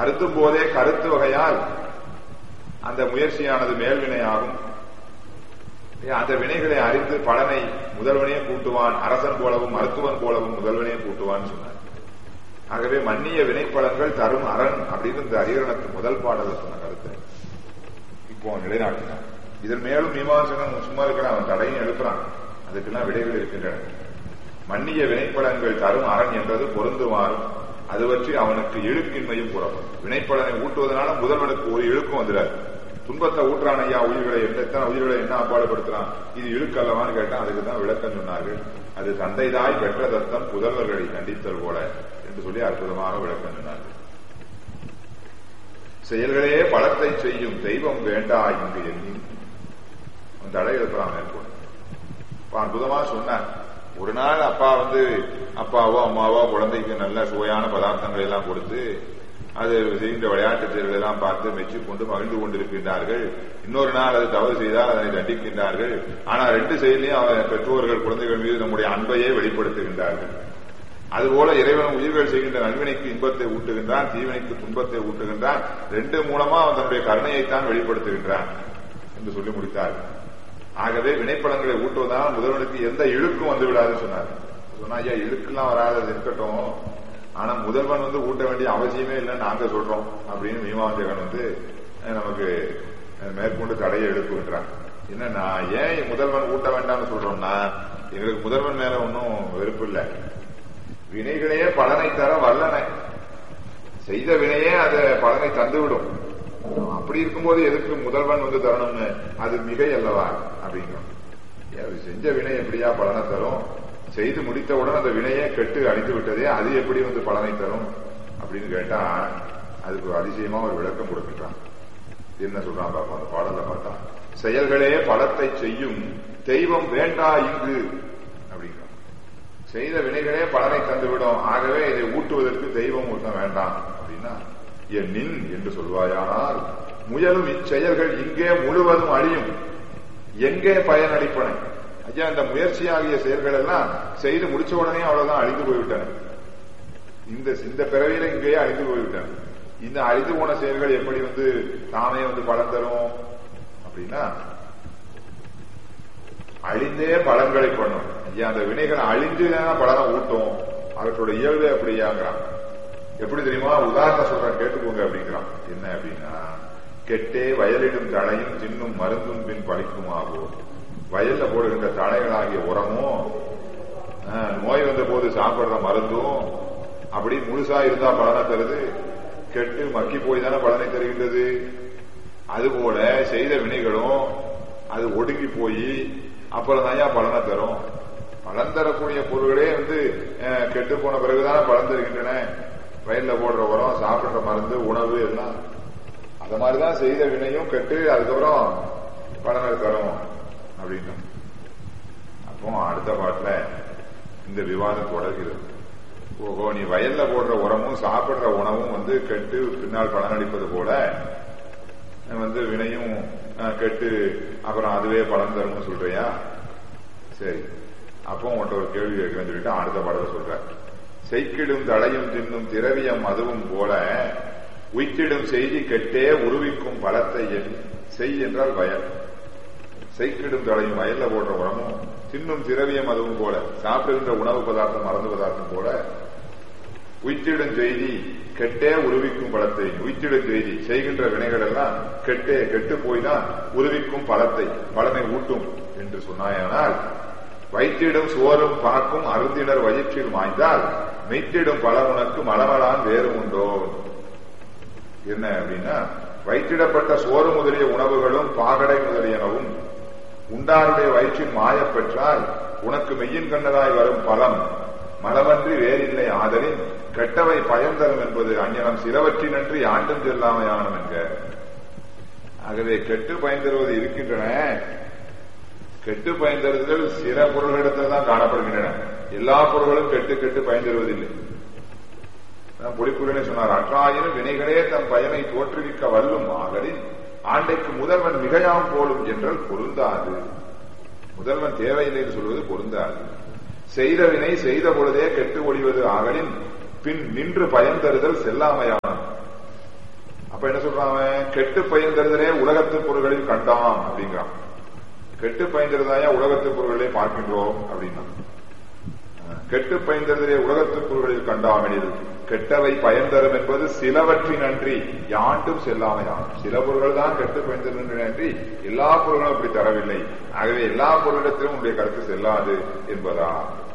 அருந்தும் போதே கருத்து வகையால் அந்த முயற்சியானது மேல்வினையாகும் அந்த வினைகளை அறிந்து பலனை முதல்வனே கூட்டுவான் அரசன் போலவும் மருத்துவன் போலவும் முதல்வனே கூட்டுவான் சொன்னார் ஆகவே மன்னிய வினைப்பலன்கள் தரும் அரண் அப்படின்னு இந்த அதிகரணத்து முதல் பாடல சொன்ன கருத்தை இப்போ நிலைநாட்டினான் இதன் மேலும் மீமாசகன் சும்மா இருக்கிறான் அவன் தடையும் எழுப்புறான் அதுக்கெல்லாம் விடைகள் இருக்கின்றன மன்னிய வினைப்பலன்கள் தரும் அரண் என்றது பொருந்துவாரும் அது பற்றி அவனுக்கு இழுக்கின்மையும் கூறப்படும் வினைப்பலனை ஊட்டுவதனால முதல்வனுக்கு ஒரு இழுக்கும் வந்துடாது துன்பத்தை ஊற்றான் ஐயா உயிர்களை எத்தனை உயிர்களை என்ன அப்பாடுபடுத்துறான் இது இழுக்கல்லவான்னு கேட்டா அதுக்கு தான் விளக்கம் சொன்னார்கள் அது தந்தைதாய் பெற்ற தத்தம் புதல்வர்களை கண்டித்தல் போல என்று சொல்லி அற்புதமாக விளக்கம் சொன்னார்கள் செயல்களே பலத்தை செய்யும் தெய்வம் வேண்டா இங்கு எண்ணி அந்த தடை எழுப்புறான் மேற்கொண்டு அற்புதமா சொன்னார் ஒரு நாள் அப்பா வந்து அப்பாவோ அம்மாவோ குழந்தைக்கு நல்ல சுவையான பதார்த்தங்கள் எல்லாம் கொடுத்து அது செய்கின்ற விளையாட்டு செயல்கள் எல்லாம் பார்த்து மெச்சு கொண்டு மகிழ்ந்து கொண்டிருக்கின்றார்கள் இன்னொரு நாள் அது தவறு செய்தால் அதனை தண்டிக்கின்றார்கள் ஆனா ரெண்டு செயலையும் அவன் பெற்றோர்கள் குழந்தைகள் மீது நம்முடைய அன்பையே வெளிப்படுத்துகின்றார்கள் அதுபோல இறைவன் உயிர்கள் செய்கின்ற நல்வினைக்கு இன்பத்தை ஊட்டுகின்றான் தீவினைக்கு துன்பத்தை ஊட்டுகின்றான் ரெண்டு மூலமா அவன் தன்னுடைய கருணையைத்தான் வெளிப்படுத்துகின்றான் என்று சொல்லி முடித்தார் ஆகவே வினைப்படங்களை ஊட்டுவதால் முதல்வனுக்கு எந்த இழுக்கும் வந்து விடாதுன்னு சொன்னார் சொன்னா ஐயா இழுக்கெல்லாம் வராது இருக்கட்டும் ஆனா முதல்வன் வந்து ஊட்ட வேண்டிய அவசியமே இல்லைன்னு நாங்க சொல்றோம் அப்படின்னு மீமாஞ்சகன் வந்து நமக்கு மேற்கொண்டு தடையை எழுப்புகின்றான் என்னன்னா ஏன் முதல்வன் ஊட்ட வேண்டாம்னு சொல்றோம்னா எங்களுக்கு முதல்வன் மேல ஒன்னும் வெறுப்பு இல்லை வினைகளையே பலனை தர வல்லன செய்த வினையே அது பலனை தந்துவிடும் அப்படி இருக்கும்போது எதுக்கு முதல்வன் வந்து தரணும்னு அது மிகை அல்லவா அப்படிங்கிறோம் செஞ்ச வினை எப்படியா பலனை தரும் செய்து முடித்தவுடன் அந்த வினையே கெட்டு அழித்து விட்டதே அது எப்படி வந்து பலனை தரும் அப்படின்னு கேட்டா அதுக்கு அதிசயமா ஒரு விளக்கம் கொடுக்கின்றான் என்ன சொல்றான் பாப்பா அந்த பாடல பார்த்தா செயல்களே பலத்தை செய்யும் தெய்வம் வேண்டா இங்கு அப்படிங்கிறான் செய்த வினைகளே பலனை தந்துவிடும் ஆகவே இதை ஊட்டுவதற்கு தெய்வம் ஊட்ட வேண்டாம் அப்படின்னா என் நின் என்று சொல்வாயானால் முயலும் இச்செயல்கள் இங்கே முழுவதும் அழியும் எங்கே பயனளிப்பன ஐயா இந்த முயற்சி ஆகிய செயல்கள் எல்லாம் செய்து முடிச்ச உடனே அவ்வளவுதான் அழிந்து போய்விட்டன இந்த இந்த பிறவியில இங்கேயே அழிந்து போய்விட்டன இந்த அழிந்து போன செயல்கள் எப்படி வந்து தாமே வந்து பலன் தரும் அப்படின்னா அழிந்தே பலன்களை பண்ணும் ஐயா அந்த வினைகள் அழிஞ்சுதான் பலனை ஊட்டும் அவற்றோட இயல்பு அப்படியாங்கிறான் எப்படி தெரியுமா உதாரணம் சொல்றேன் கேட்டுக்கோங்க அப்படிங்கிறான் என்ன அப்படின்னா கெட்டே வயலிடும் தழையும் தின்னும் மருந்தும் பின் பழிக்குமாகும் வயல்ல போடுகின்ற தழைகளாகிய உரமும் நோய் வந்த போது சாப்பிடுற மருந்தும் அப்படி முழுசா இருந்தா பலனை தருது கெட்டு மக்கி போய் தானே பலனை தருகின்றது அதுபோல செய்த வினைகளும் அது ஒடுங்கி போய் அப்புறம் தான் பலனை தரும் பலன் தரக்கூடிய பொருள்களே வந்து கெட்டு போன பிறகுதானே பலன் தருகின்றன வயல்ல போடுற உரம் சாப்பிடுற மருந்து உணவு எல்லாம் அந்த மாதிரிதான் செய்த வினையும் கெட்டு அதுக்கப்புறம் பலனை தரும் அப்படின்னு அப்போ அடுத்த பாட்டுல இந்த விவாதம் தொடர்கிறது ஓஹோ நீ வயல்ல போடுற உரமும் சாப்பிடுற உணவும் வந்து கெட்டு பின்னால் பலனளிப்பது போல வந்து வினையும் கெட்டு அப்புறம் அதுவே பலன் தரும்னு சொல்றியா சரி அப்போ உன்ட்ட ஒரு கேள்வி கேட்கிறேன்னு சொல்லிட்டு அடுத்த பாடல சொல்ற செய்கிடும் தடையும் தின்னும் திரவியம் அதுவும் போல உய்த்திடும் செய்தி கெட்டே உருவிக்கும் பலத்தை செய் என்றால் வயல் செய்கிடும் தடையும் வயல்ல போடுற உரமும் தின்னும் திரவியம் அதுவும் போல சாப்பிடுகின்ற உணவு பதார்த்தம் மருந்து பதார்த்தம் போல உய்த்திடும் செய்தி கெட்டே உருவிக்கும் பலத்தை உய்த்திடும் செய்தி செய்கின்ற வினைகள் எல்லாம் கெட்டே கெட்டு போய் தான் உருவிக்கும் பலத்தை பலனை ஊட்டும் என்று சொன்னாயானால் வைத்திடும் சோறும் பாக்கும் அருந்தினர் வயிற்றில் வாய்ந்தால் மெய்த்திடும் பல உனக்கு மலமலான் வேறு உண்டோ என்ன அப்படின்னா வைத்திடப்பட்ட சோறு முதலிய உணவுகளும் பாகடை முதலியனவும் உண்டாருடைய வயிற்றில் மாயப் பெற்றால் உனக்கு மெய்யின் கண்ணதாய் வரும் பலம் மலமன்றி வேறில்லை ஆதலின் கெட்டவை பயன் தரும் என்பது அஞ்ஞனம் சிலவற்றினன்றி ஆண்டும் செல்லாமையானம் என்க ஆகவே கெட்டு பயன் தருவது இருக்கின்றன கெட்டு பயன் தருதல் சில பொருள்களிடத்தில் தான் காணப்படுகின்றன எல்லா பொருள்களும் கெட்டு கெட்டு பயன் தருவதில்லை பொடிப்புடனே சொன்னார் அற்றாயினும் வினைகளே தம் பயனை தோற்றுவிக்க வல்லும் ஆகலின் ஆண்டைக்கு முதல்வன் மிகையாம் போலும் என்றால் பொருந்தாது முதல்வன் தேவையில்லை என்று சொல்வது பொருந்தாது செய்த வினை செய்த பொழுதே கெட்டு ஒழிவது ஆகலின் பின் நின்று பயன் தருதல் செல்லாமையானம் கெட்டு பயந்ததிலே உலகத்து பொருள்களில் கண்டாம் அப்படிங்கிறான் கெட்டு பயந்திருந்தாயா உலகத்து பொருள்களை பார்க்கின்றோம் அப்படின்னா கெட்டு பயந்ததிலே உலகத்து பொருள்களில் கண்டாமெனில் கெட்டவை பயன்தரும் என்பது சிலவற்றின் நன்றி யாண்டும் செல்லாமையாம் சில பொருள்கள் தான் கெட்டு பயந்தது நன்றி எல்லா பொருள்களும் அப்படி தரவில்லை ஆகவே எல்லா பொருளிடத்திலும் உங்களுடைய கருத்து செல்லாது என்பதா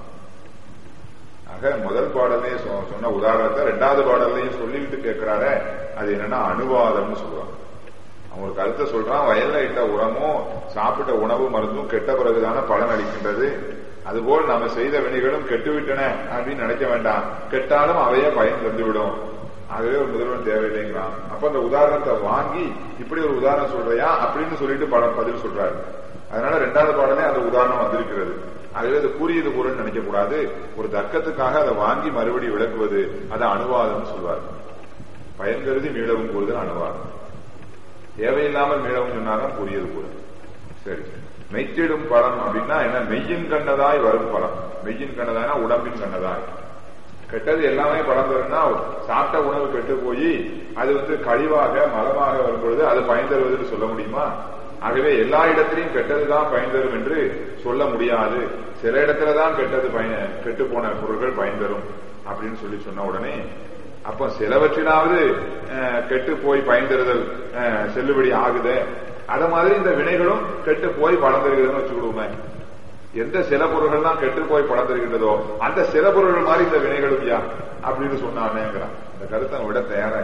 ஆக முதல் பாடலே சொன்ன உதாரணத்தை ரெண்டாவது பாடல்லையும் சொல்லிக்கிட்டு கேட்கிறார அது என்னன்னா அனுவாதம்னு சொல்லுவாங்க அவங்க ஒரு கருத்தை சொல்றான் வயல்ல இட்ட உரமும் சாப்பிட்ட உணவு மருந்தும் கெட்ட பிறகுதான பலன் அளிக்கின்றது அதுபோல் நம்ம செய்த வினைகளும் கெட்டுவிட்டன அப்படின்னு நினைக்க வேண்டாம் கெட்டாலும் அவையே பயன் தந்துவிடும் ஆகவே ஒரு முதல்வன் தேவையில்லைங்கிறான் அப்ப அந்த உதாரணத்தை வாங்கி இப்படி ஒரு உதாரணம் சொல்றியா அப்படின்னு சொல்லிட்டு படம் பதில் சொல்றாரு அதனால ரெண்டாவது பாடலே அந்த உதாரணம் வந்திருக்கிறது ஆகவே அது கூறியது கூறன்னு நினைக்க கூடாது ஒரு தர்க்கத்துக்காக அதை வாங்கி மறுபடி விளக்குவது அதை அனுவாதம் சொல்வார் பயன் கருதி மீளவும் கூறுதல் அனுவாதம் தேவையில்லாமல் மீளவும் சொன்னாதான் கூறியது கூறு சரி மெய்த்திடும் பழம் அப்படின்னா என்ன மெய்யின் கண்ணதாய் வரும் பழம் மெய்யின் கண்ணதாய்னா உடம்பின் கண்ணதாய் கெட்டது எல்லாமே பழம் தரும்னா சாப்பிட்ட உணவு கெட்டு போய் அது வந்து கழிவாக மலமாக வரும் பொழுது அது பயன் தருவதுன்னு சொல்ல முடியுமா ஆகவே எல்லா இடத்திலையும் கெட்டதுதான் பயன் தரும் என்று சொல்ல முடியாது சில இடத்துலதான் கெட்டது பயன் கெட்டு போன பொருள்கள் பயன் தரும் அப்படின்னு சொல்லி சொன்ன உடனே அப்ப சிலவற்றிலாவது கெட்டு போய் பயன் தருதல் செல்லுபடி ஆகுது அத மாதிரி இந்த வினைகளும் கெட்டு போய் பலம் தருகிறதுன்னு வச்சுக்கிடுவோமே எந்த சில பொருள்கள் தான் கெட்டு போய் பலம் தருகின்றதோ அந்த சில பொருள்கள் மாதிரி இந்த வினைகளும் யா அப்படின்னு சொன்னானேங்கிறான் அந்த கருத்தை விட தயாரா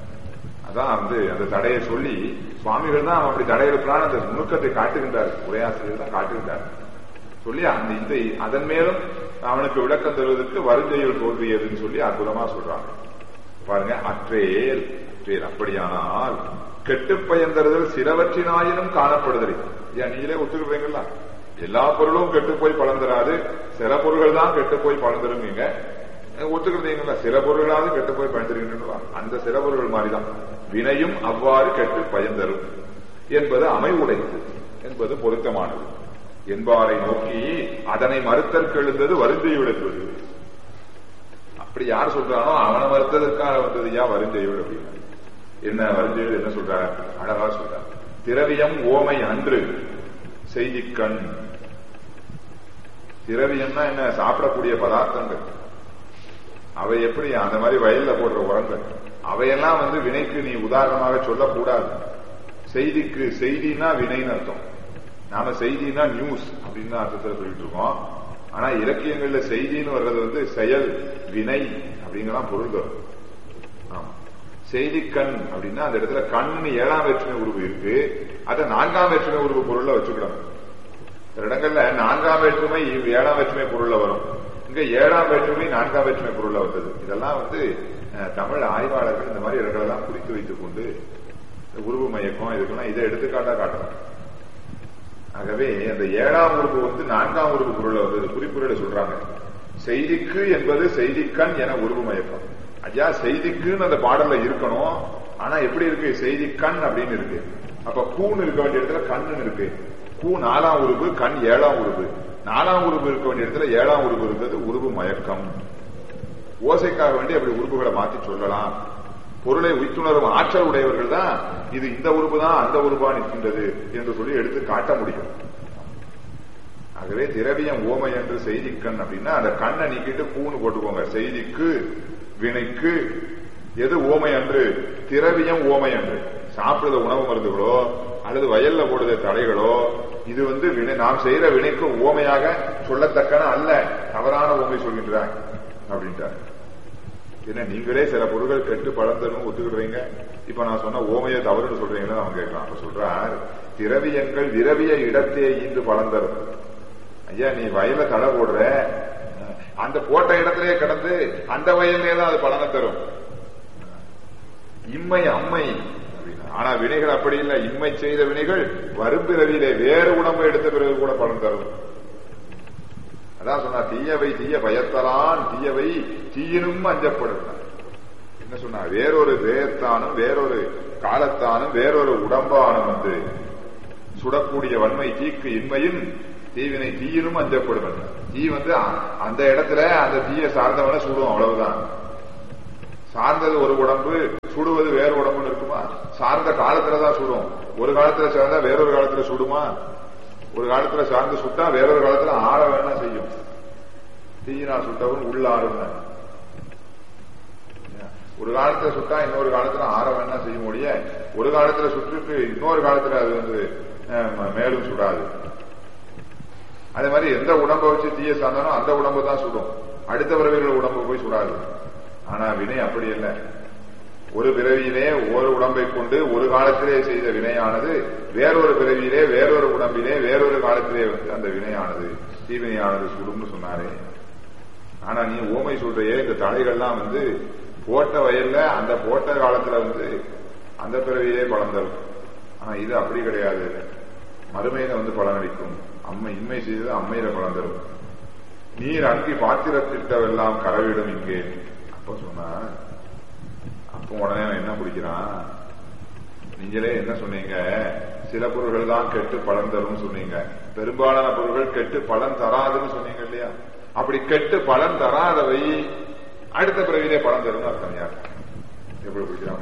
அதான் வந்து அந்த தடையை சொல்லி சுவாமிகள் தான் அப்படி தடையிருப்பான் அந்த நுணுக்கத்தை காட்டுகின்றார் உரையாசிரியர் தான் காட்டுகின்றார் சொல்லி அந்த இந்த அதன் மேலும் அவனுக்கு விளக்கம் தருவதற்கு வருஞ்செயல் தோன்றியதுன்னு சொல்லி அற்புதமா சொல்றாங்க பாருங்க அற்றேல் அற்றேல் அப்படியானால் கெட்டு பயந்தறுதல் சிலவற்றினாயினும் காணப்படுதல் ஏன் நீங்களே ஒத்துக்கிறீங்களா எல்லா பொருளும் கெட்டு போய் பலந்தராது சில பொருள்கள் தான் கெட்டு போய் பலந்துருங்க ஒத்துக்கிறீங்களா சில பொருள்களாவது கெட்டு போய் பயந்துருக்கின்றா அந்த சில பொருள்கள் மாதிரிதான் வினையும் அவ்வாறு கெட்டு பயந்தரும் என்பது அமைவுடையது என்பது பொருத்தமானது என்பாரை நோக்கி அதனை மறுத்தற்கு எழுந்தது வருந்தையுடையது அப்படி யார் சொல்றானோ அவனை மறுத்ததற்காக வந்தது யா வருந்தையோடு அப்படின்னு என்ன வருந்தையோடு என்ன சொல்றார் அழகா சொல்றார் திரவியம் ஓமை அன்று செய்திக்கண் திரவியம்னா என்ன சாப்பிடக்கூடிய பதார்த்தங்கள் அவை எப்படி அந்த மாதிரி வயல்ல போடுற உரங்கள் அவையெல்லாம் வந்து வினைக்கு நீ உதாரணமாக சொல்லக்கூடாது செய்திக்கு செய்தினா வினைன்னு அர்த்தம் நாம செய்தினா நியூஸ் அப்படின்னு அர்த்தத்தில் சொல்லிட்டு இருக்கோம் ஆனா இலக்கியங்கள்ல செய்தின்னு வர்றது வந்து செயல் வினை அப்படிங்கலாம் பொருள் வரும் ஆமா செய்தி கண் அப்படின்னா அந்த இடத்துல கண்ணு ஏழாம் வேற்றுமை உருவு இருக்கு அதை நான்காம் வேற்றுமை உருவு பொருள்ல வச்சுக்கிடணும் சில இடங்கள்ல நான்காம் வேற்றுமை ஏழாம் வேற்றுமை பொருள்ல வரும் இங்க ஏழாம் வேற்றுமை நான்காம் வேற்றுமை பொருள்ல வந்தது இதெல்லாம் வந்து தமிழ் ஆய்வாளர்கள் இந்த மாதிரி இடங்களெல்லாம் குறித்து வைத்துக் கொண்டு உருவு மயக்கம் இதுக்கெல்லாம் இதை எடுத்துக்காட்டா காட்டணும் ஆகவே அந்த ஏழாம் உறுப்பு வந்து நான்காம் உறுப்பு பொருளை வந்து குறிப்புரையில சொல்றாங்க செய்திக்கு என்பது செய்திக்கண் என உருவு மயக்கம் ஐயா செய்திக்குன்னு அந்த பாடல்ல இருக்கணும் ஆனா எப்படி இருக்கு செய்திக்கண் அப்படின்னு இருக்கு அப்ப கூன்னு இருக்க வேண்டிய இடத்துல கண்ணுன்னு இருக்கு கூ நாலாம் உருவு கண் ஏழாம் உருவு நாலாம் உருவு இருக்க வேண்டிய இடத்துல ஏழாம் உருவு இருந்தது உருவு மயக்கம் ஓசைக்காக வேண்டி அப்படி உறுப்புகளை மாற்றி சொல்லலாம் பொருளை உய்த்துணரும் ஆற்றல் உடையவர்கள் தான் இது இந்த உறுப்பு தான் அந்த உறுப்பா நிற்கின்றது என்று சொல்லி எடுத்து காட்ட முடியும் ஆகவே திரவியம் ஓமை என்று செய்திக்கண் அப்படின்னா அந்த கண்ணை நீக்கிட்டு கூன்னு போட்டுக்கோங்க செய்திக்கு வினைக்கு எது ஓமை அன்று திரவியம் ஓமை அன்று சாப்பிடுற உணவு மருந்துகளோ அல்லது வயல்ல போடுற தடைகளோ இது வந்து வினை நாம் செய்யற வினைக்கு ஓமையாக சொல்லத்தக்கன அல்ல தவறான ஓமை சொல்கின்றாங்க அப்படின்ட்டார் என்ன நீங்களே சில பொருட்கள் கெட்டு பழந்தரும் ஒத்துக்கிடுறீங்க இப்ப நான் சொன்ன ஓமையை தவறுன்னு சொல்றீங்களா அவன் கேட்கலாம் அப்ப சொல்றார் திரவியங்கள் விரவிய இடத்தே ஈந்து பழந்தரும் ஐயா நீ வயல்ல தடை போடுற அந்த போட்ட இடத்திலே கிடந்து அந்த வயல்லே தான் அது பலனை தரும் இம்மை அம்மை ஆனா வினைகள் அப்படி இல்லை இம்மை செய்த வினைகள் வரும்பிறவியிலே வேறு உடம்பை எடுத்த பிறகு கூட பலன் தரும் அதான் சொன்னா தீயவை தீய பயத்தலான் தீயவை தீயினும் அஞ்சப்படும் என்ன சொன்னா வேறொரு தேயத்தானும் வேறொரு காலத்தானும் வேறொரு உடம்பானும் வந்து சுடக்கூடிய வன்மை தீக்கு இன்மையும் தீவினை தீயினும் அஞ்சப்படும் தீ வந்து அந்த இடத்துல அந்த தீய சார்ந்தவன சுடும் அவ்வளவுதான் சார்ந்தது ஒரு உடம்பு சுடுவது வேறு உடம்புன்னு இருக்குமா சார்ந்த சார்ந்த காலத்துல தான் சுடும் ஒரு காலத்துல சார்ந்தா வேறொரு காலத்துல சுடுமா ஒரு காலத்துல சார்ந்து சுட்டா வேறொரு காலத்துல ஆற வேணா செய்யும் தீயினால் சுட்டவன் உள்ள ஆறுங்க ஒரு காலத்துல சுட்டா இன்னொரு காலத்துல ஆற வேணா செய்ய முடிய ஒரு காலத்துல சுட்டுட்டு இன்னொரு காலத்துல அது வந்து அஹ், மேலும் சுடாது அதே மாதிரி எந்த உடம்பை வச்சு தீய சார்ந்தாலும் அந்த உடம்பு தான் சுடும் அடுத்த பிறவிகள் உடம்பு போய் சுடாது ஆனா வினை அப்படி இல்லை ஒரு பிறவியிலே ஒரு உடம்பை கொண்டு ஒரு காலத்திலே செய்த வினையானது வேறொரு பிறவியிலே வேறொரு உடம்பிலே வேறொரு காலத்திலே வந்து அந்த வினையானது தீவினையானது சுடும்னு சொன்னாரே ஆனா நீ ஓமை சொல்றையே இந்த தலைகள்லாம் வந்து போட்ட வயல்ல அந்த போட்ட காலத்துல வந்து அந்த பிறவியிலே பலன் தரும் ஆனா இது அப்படி கிடையாது மறுமையில வந்து பலனளிக்கும் அம்மை இன்மை செய்தது அம்மையில பலன் தரும் நீர் அங்கி பாத்திரத்திட்டவெல்லாம் கரவிடும் இங்கே அப்ப சொன்னா அப்போ உடனே அவன் என்ன பிடிக்கிறான் நீங்களே என்ன சொன்னீங்க சில பொருள்கள் தான் கெட்டு பலன் தரும்னு சொன்னீங்க பெரும்பாலான பொருள்கள் கெட்டு பலன் தராதுன்னு சொன்னீங்க இல்லையா அப்படி கெட்டு பலன் தராதவை அடுத்த பிறவிலே பலன் தரும்னு அர்த்தம் யார் எப்படி பிடிக்கிறாங்க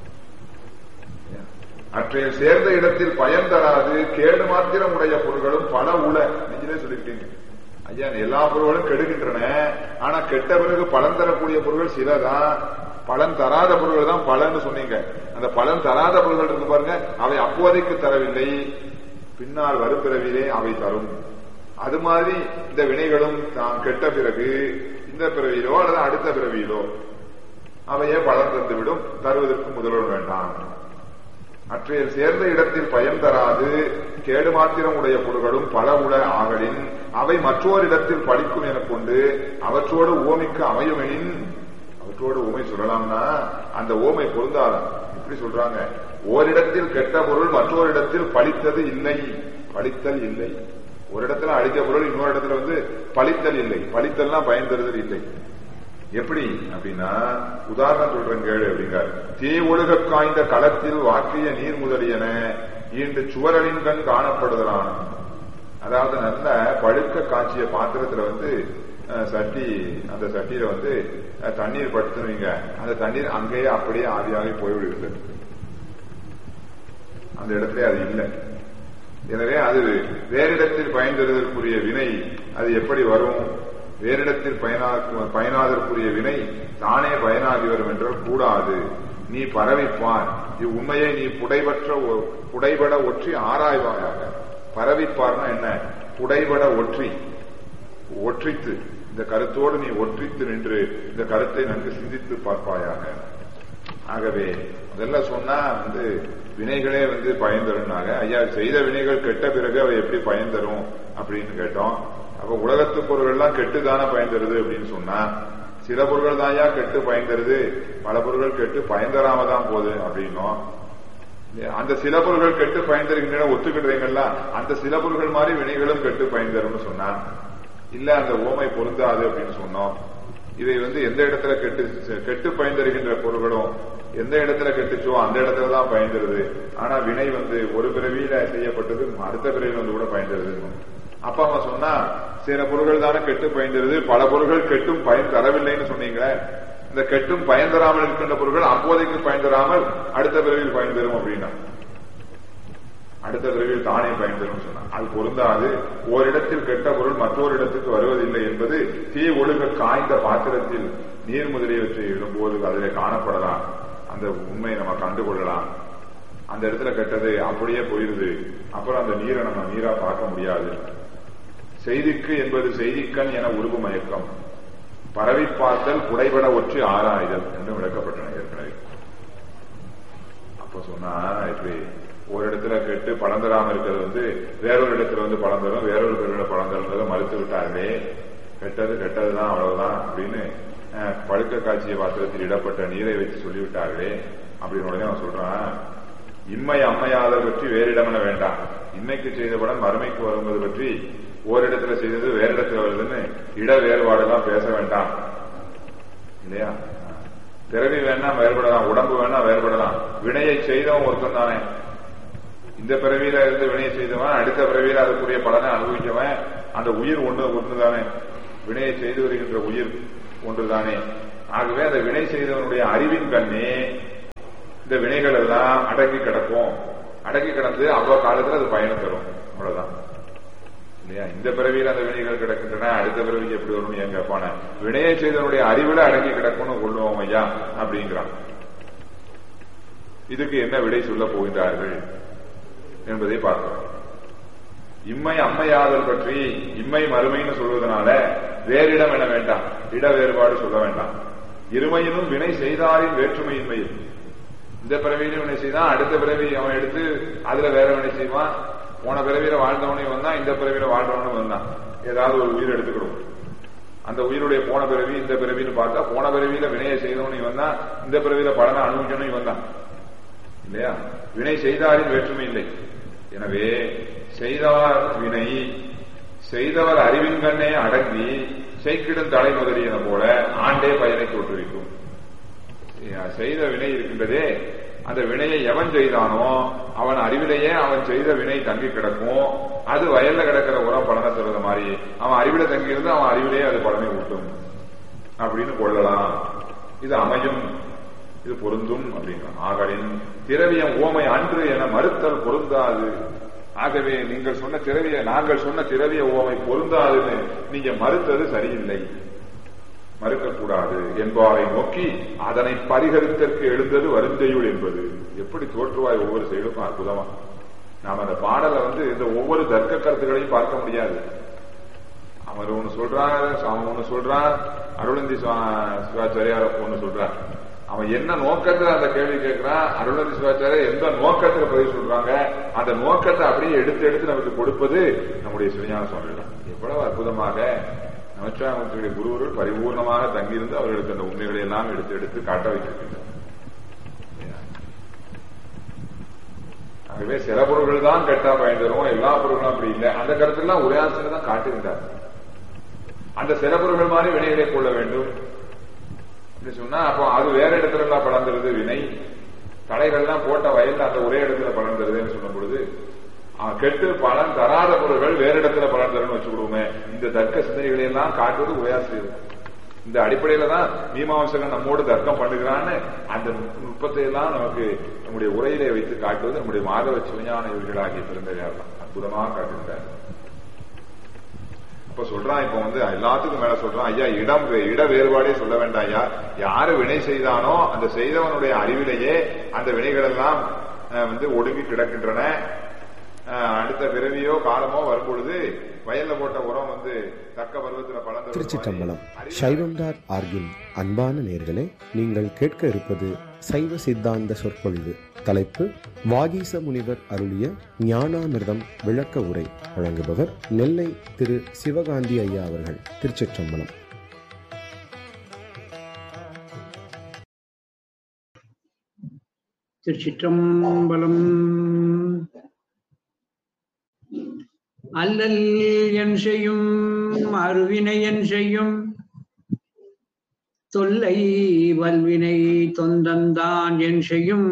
அற்றையில் சேர்ந்த இடத்தில் பயன் தராது கேடு மாத்திரம் உடைய பொருள்களும் பல உல நீங்களே சொல்லிட்டீங்க ஐயா எல்லா பொருள்களும் கெடுகின்றன ஆனா கெட்ட பிறகு பலன் தரக்கூடிய பொருள்கள் சிலதான் பலன் தராத பொருள்கள் தான் பலன்னு சொன்னீங்க அந்த பலன் தராத பொருள்கள் இருக்கு பாருங்க அவை அப்போதைக்கு தரவில்லை பின்னால் வரும் பிறவிலே அவை தரும் அது மாதிரி இந்த வினைகளும் தான் கெட்ட பிறகு இந்த பிறவியிலோ அல்லது அடுத்த பிறவியிலோ அவையே பலன் தந்துவிடும் தருவதற்கு முதல்வர் வேண்டாம் அற்றையில் சேர்ந்த இடத்தில் பயன் தராது கேடு மாத்திரம் உடைய பொருள்களும் பல உட ஆகலின் அவை மற்றோர் இடத்தில் பலிக்கும் எனக் கொண்டு அவற்றோடு ஓமிக்கு அமையுமெனின் அவற்றோடு ஓமை சொல்லலாம்னா அந்த ஓமை பொருந்தாதான் இப்படி சொல்றாங்க ஓரிடத்தில் கெட்ட பொருள் மற்றொரு இடத்தில் பலித்தது இல்லை பலித்தல் இல்லை ஒரு இடத்துல அழித்த பொருள் இன்னொரு இடத்துல வந்து பலித்தல் இல்லை பலித்தல்னா பயன் தருதல் இல்லை எப்படி அப்படின்னா உதாரணம் சொல்றேன் கேளு அப்படிங்கார் தீ ஒழுக காய்ந்த களத்தில் வாக்கிய நீர் முதலியன ஈண்டு சுவரலின் கண் காணப்படுதலான அதாவது நல்ல பழுக்க காய்ச்சிய பாத்திரத்துல வந்து அஹ், சட்டி அந்த சட்டியில வந்து அஹ், தண்ணீர் படுத்துவீங்க அந்த தண்ணீர் அங்கேயே அப்படியே ஆவியாகி போய்விடுகிறது அந்த இடத்துல அது இல்லை எனவே அது வேறிடத்தில் பயன்பெறுவதற்குரிய வினை அது எப்படி வரும் வேறிடத்தில் பயனா பயனாதற்குரிய வினை தானே பயனாகி வரும் என்றால் கூடாது நீ பரவிப்பான் இவ்வுண்மையை நீ புடைபற்ற ஒ- புடைபட ஒற்றி ஆராய்வாயாக பரவிப்பார்னா என்ன புடைபட ஒற்றி ஒற்றித்து இந்த கருத்தோடு நீ ஒற்றித்து நின்று இந்த கருத்தை நன்கு சிந்தித்து பார்ப்பாயாக ஆகவே அதெல்லாம் சொன்னா வந்து வினைகளே வந்து பயன் தரும்னாங்க ஐயா செய்த வினைகள் கெட்ட பிறகு அவை எப்படி பயன் தரும் அப்படின்னு கேட்டோம் அப்ப உலகத்து பொருள் எல்லாம் கெட்டுதானே பயன் தருது அப்படின்னு சொன்னா சில பொருள்கள் தான் ஐயா கெட்டு பயன் தருது பல பொருள்கள் கெட்டு பயன் தராம தான் போகுது அப்படின்னோம் அந்த சில பொருள்கள் கெட்டு பயன் தருகின்றன ஒத்துக்கிட்டீங்களா அந்த சில பொருள்கள் மாதிரி வினைகளும் கெட்டு பயன் தரும்னு சொன்னான் இல்ல அந்த ஓமை பொருந்தாது அப்படின்னு சொன்னோம் இதை வந்து எந்த இடத்துல கெட்டு கெட்டு பயன் தருகின்ற பொருள்களும் எந்த இடத்துல கெட்டுச்சோ அந்த இடத்துல தான் பயன் தருது ஆனா வினை வந்து ஒரு பிறவியில செய்யப்பட்டது அடுத்த பிறவியில் வந்து கூட பயன் தருது அப்ப அவன் சொன்னா சில பொருள்கள் தானே கெட்டு பயன் தருது பல பொருள்கள் கெட்டும் பயன் தரவில்லைன்னு சொன்னீங்களே இந்த கெட்டும் பயன் தராமல் இருக்கின்ற பொருள்கள் அப்போதைக்கு பயன் தராமல் அடுத்த பிறவியில் பயன் தரும் அப்படின்னா அடுத்த பிறவியில் தானே பயன் தரும் சொன்னான் அது பொருந்தாது ஓரிடத்தில் கெட்ட பொருள் மற்றொரு இடத்துக்கு வருவதில்லை என்பது தீ ஒழுக காய்ந்த பாத்திரத்தில் நீர் முதலியவற்றை இடும்போது அதிலே காணப்படலாம் அந்த உண்மையை நம்ம கண்டுகொள்ளலாம் அந்த இடத்துல கெட்டது அப்படியே போயிருது அப்புறம் அந்த நீரை நம்ம நீரா பார்க்க முடியாது செய்திக்கு என்பது செய்திக்கண் என உருவு மயக்கம் பரவி பார்த்தல் புடைபட ஒற்றி ஆராய்தல் என்று விளக்கப்பட்டன ஏற்கனவே அப்ப சொன்னா இப்படி ஒரு இடத்துல கெட்டு பழம் தராம இருக்கிறது வந்து வேறொரு இடத்துல வந்து பழம் தரும் வேறொரு பேரோட பழம் தருன்றதை மறுத்து விட்டார்களே கெட்டது கெட்டதுதான் அவ்வளவுதான் அப்படின்னு அஹ், பழுக்க காட்சிய பாத்திரத்தில் இடப்பட்ட நீரை வச்சு சொல்லிவிட்டார்களே அப்படின்னு உடனே அவன் சொல்றான் இன்மை அம்மையாத பற்றி வேறிடமென வேண்டாம் இன்மைக்கு செய்த படம் மறுமைக்கு வருவது பற்றி ஓரிடத்துல செய்தது வேற இடத்துல வருதுன்னு இட வேறுபாடெல்லாம் பேச வேண்டாம் இல்லையா பிறவி வேணா வேறுபடலாம் உடம்பு வேணா வேறுபடலாம் வினையை செய்தவன் ஒருத்தன் தானே இந்த பிறவியில இருந்து வினையை செய்தவன் அடுத்த பிறவியில அதுக்குரிய பலனை அனுபவிக்கவன் அந்த உயிர் ஒன்று ஒன்றுதானே வினையை செய்து வருகின்ற உயிர் ஒன்றுதானே ஆகவே அந்த வினை செய்தவனுடைய அறிவின் கண்ணே இந்த வினைகள் எல்லாம் அடங்கி கிடக்கும் அடங்கி கிடந்து அவ்வளவு காலத்துல அது பயணம் தரும் அவ்வளவுதான் இல்லையா இந்த பிறவியில் அந்த வினைகள் கிடக்கின்றன அடுத்த பிறவிக்கு எப்படி வரும்னு ஏன் கேட்பான வினையை செய்தவனுடைய அறிவுல அடங்கி கிடக்கும்னு கொள்ளுவோம் ஐயா அப்படிங்கிறான் இதுக்கு என்ன விடை சொல்ல போகின்றார்கள் என்பதை பார்க்கிறோம் இம்மை அம்மையாதல் பற்றி இம்மை மறுமைன்னு சொல்வதனால வேறிடம் என வேண்டாம் இட வேறுபாடு சொல்ல வேண்டாம் இருமையினும் வினை செய்தாரின் வேற்றுமையின்மையில் இந்த பிறவியிலும் வினை செய்தான் அடுத்த பிறவி அவன் எடுத்து அதுல வேற வினை செய்வான் போன பிறவியில வாழ்ந்தவனையும் வந்தான் இந்த பிறவியில வாழ்றவனும் வந்தான் ஏதாவது ஒரு உயிர் எடுத்துக்கிடும் அந்த உயிருடைய போன பிறவி இந்த பிறவின்னு பார்த்தா போன பிறவியில வினையை செய்தவனையும் வந்தான் இந்த பிறவியில பலனை அனுபவிக்கணும் வந்தான் இல்லையா வினை செய்தாரின் வேற்றுமை இல்லை எனவே செய்தவர் வினை செய்தவர் அறிவின் கண்ணே அடங்கி செய்கிடும் தலை முதலியன போல ஆண்டே பயனை தோற்றுவிக்கும் செய்த வினை இருக்கின்றதே அந்த வினையை எவன் செய்தானோ அவன் அறிவிலேயே அவன் செய்த வினை தங்கி கிடக்கும் அது வயல்ல கிடக்கிற உரம் பலனை சொல்றது மாதிரி அவன் அறிவில தங்கி இருந்து அவன் அறிவிலேயே அது பலனை ஊட்டும் அப்படின்னு கொள்ளலாம் இது அமையும் இது பொருந்தும் அப்படிங்கிறான் ஆகலின் திரவியம் ஓமை அன்று என மறுத்தல் பொருந்தாது ஆகவே நீங்கள் சொன்ன திரவிய நாங்கள் சொன்ன திரவிய ஓமை பொருந்தாதுன்னு நீங்க மறுத்தது சரியில்லை மறுக்கக்கூடாது என்பாரை நோக்கி அதனை பரிகரித்தற்கு எழுந்தது வருந்தையுள் என்பது எப்படி தோற்றுவாய் ஒவ்வொரு செயலுக்கும் அற்புதமா நாம் அந்த பாடலை வந்து இந்த ஒவ்வொரு தர்க்க கருத்துக்களையும் பார்க்க முடியாது அவர் ஒண்ணு சொல்றாரு அவன் ஒண்ணு சொல்றான் அருளந்தி சிவாச்சாரியார் ஒண்ணு சொல்றார் அவன் என்ன நோக்கத்துல அந்த கேள்வி கேட்கிறான் அருளந்தி சிவாச்சாரியர் எந்த நோக்கத்துல பதில் சொல்றாங்க அந்த நோக்கத்தை அப்படியே எடுத்து எடுத்து நமக்கு கொடுப்பது நம்முடைய சிவஞான சுவாமி தான் எவ்வளவு அற்புதமாக நமச்சிவாயமூர்த்தியுடைய குருவர்கள் பரிபூர்ணமாக தங்கியிருந்து அவர்களுக்கு அந்த உண்மைகளை எல்லாம் எடுத்து எடுத்து காட்ட வைத்திருக்கின்றனர் ஆகவே சில பொருள்கள் தான் கெட்டா பயந்துரும் எல்லா பொருள்களும் அப்படி இல்லை அந்த கருத்தெல்லாம் ஒரே ஆசிரியர் தான் காட்டுகின்றார் அந்த சில பொருள்கள் மாதிரி வினைகளை கொள்ள வேண்டும் அப்படின்னு சொன்னா அப்போ அது வேற இடத்துல எல்லாம் பலந்துருது வினை கடைகள்லாம் போட்ட வயல்ல அந்த ஒரே இடத்துல பலந்துருதுன்னு சொன்ன பொழுது கெட்டு பலன் தராத பொருள்கள் வேற இடத்துல பலன் தரும்னு வச்சுக்கிடுவோமே இந்த தர்க்க சிந்தனைகளை எல்லாம் காட்டுவது உயாசிரியர் இந்த அடிப்படையில தான் மீமாம்சகன் நம்மோடு தர்க்கம் பண்ணுகிறான்னு அந்த நுட்பத்தை எல்லாம் நமக்கு நம்முடைய உரையிலே வைத்து காட்டுவது நம்முடைய மாதவ சிவஞான இவர்களாகிய பெருந்தகையார் தான் அற்புதமாக காட்டுகிறார் அப்ப சொல்றான் இப்ப வந்து எல்லாத்துக்கும் மேல சொல்றான் ஐயா இடம் இட வேறுபாடே சொல்ல வேண்டாம் ஐயா யாரு வினை செய்தானோ அந்த செய்தவனுடைய அறிவிலேயே அந்த வினைகள் எல்லாம் வந்து ஒடுங்கி கிடக்கின்றன அடுத்த பிறவியோ காலமோ வரும்பொழுது வயல்ல போட்ட உரம் வந்து தக்க பருவத்துல பலன் திருச்சிற்றம்பலம் சைவம் டாட் ஆர்கின் அன்பான நேர்களே நீங்கள் கேட்க இருப்பது சைவ சித்தாந்த சொற்பொழிவு தலைப்பு வாகீச முனிவர் அருளிய ஞானாமிர்தம் விளக்க உரை வழங்குபவர் நெல்லை திரு சிவகாந்தி ஐயா அவர்கள் திருச்சிற்றம்பலம் திருச்சிற்றம்பலம் அல்லல் என் செய்யும் அருவினை என் செய்யும் தொல்லை வல்வினை தொந்தந்தான் என் செய்யும்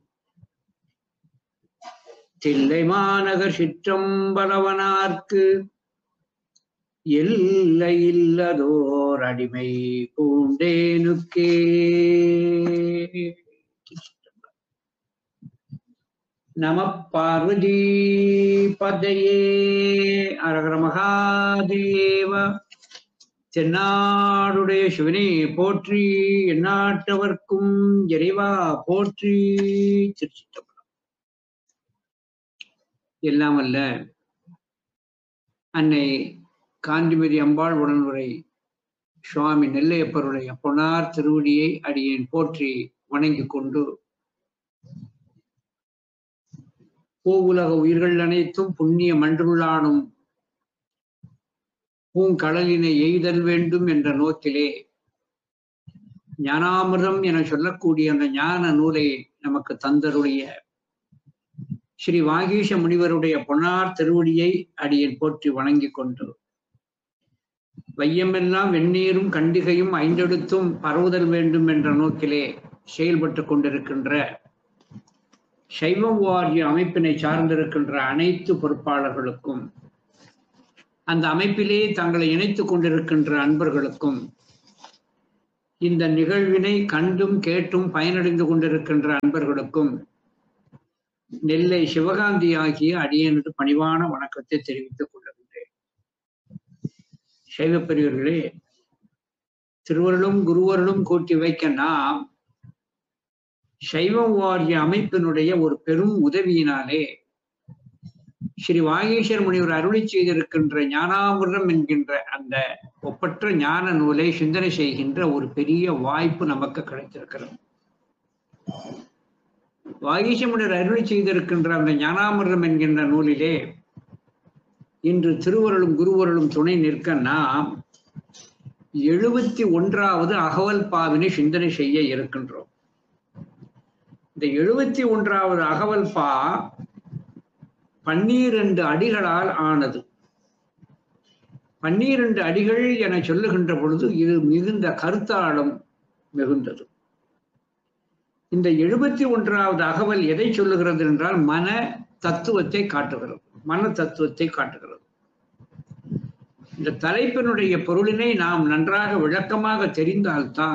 தில்லை மாநகர் சிற்றம்பலவனார்க்கு எல்லை இல்லதோர் அடிமை பூண்டேனுக்கே நம பார்வதி பதையே அரகர மகாதேவ தென்னாடுடைய சிவனே போற்றி எந்நாட்டவர்க்கும் இறைவா போற்றி திருச்சிட்டம்பலம் எல்லாம் அல்ல அன்னை காந்திமதி அம்பாள் உடனுரை சுவாமி நெல்லையப்பருடைய பொன்னார் திருவடியை அடியேன் போற்றி வணங்கிக் கொண்டு பூவுலக உயிர்கள் அனைத்தும் புண்ணிய மன்றுள்ளானும் பூங்கடலினை எய்தல் வேண்டும் என்ற நோக்கிலே ஞானாமிர்தம் என சொல்லக்கூடிய அந்த ஞான நூலை நமக்கு தந்தருடைய ஸ்ரீ வாகீஷ முனிவருடைய பொன்னார் திருவடியை அடியேன் போற்றி வணங்கிக் கொண்டு வையமெல்லாம் வெந்நீரும் கண்டிகையும் ஐந்தெடுத்தும் பரவுதல் வேண்டும் என்ற நோக்கிலே செயல்பட்டு கொண்டிருக்கின்ற சைவம் வாரிய அமைப்பினை சார்ந்திருக்கின்ற அனைத்து பொறுப்பாளர்களுக்கும் அந்த அமைப்பிலே தங்களை இணைத்துக் கொண்டிருக்கின்ற அன்பர்களுக்கும் இந்த நிகழ்வினை கண்டும் கேட்டும் பயனடைந்து கொண்டிருக்கின்ற அன்பர்களுக்கும் நெல்லை சிவகாந்தி ஆகிய அடியனது பணிவான வணக்கத்தை தெரிவித்துக் கொள்ளுகின்றேன் சைவப்பெரியவர்களே திருவருளும் குருவருளும் கூட்டி வைக்க நாம் சைவம் வாரிய அமைப்பினுடைய ஒரு பெரும் உதவியினாலே ஸ்ரீ வாகீஸ்வர் முனிவர் அருளி செய்திருக்கின்ற ஞானாமிர்தம் என்கின்ற அந்த ஒப்பற்ற ஞான நூலை சிந்தனை செய்கின்ற ஒரு பெரிய வாய்ப்பு நமக்கு கிடைத்திருக்கிறது வாகீச முனிவர் அருளி செய்திருக்கின்ற அந்த ஞானாமிர்தம் என்கின்ற நூலிலே இன்று திருவருளும் குருவருளும் துணை நிற்க நாம் எழுபத்தி ஒன்றாவது அகவல் பாவினை சிந்தனை செய்ய இருக்கின்றோம் இந்த எழுபத்தி ஒன்றாவது அகவல் பா பன்னிரண்டு அடிகளால் ஆனது பன்னிரண்டு அடிகள் என சொல்லுகின்ற பொழுது இது மிகுந்த கருத்தாளம் மிகுந்தது இந்த எழுபத்தி ஒன்றாவது அகவல் எதை சொல்லுகிறது என்றால் மன தத்துவத்தை காட்டுகிறது மன தத்துவத்தை காட்டுகிறது இந்த தலைப்பினுடைய பொருளினை நாம் நன்றாக விளக்கமாக தெரிந்தால்தான்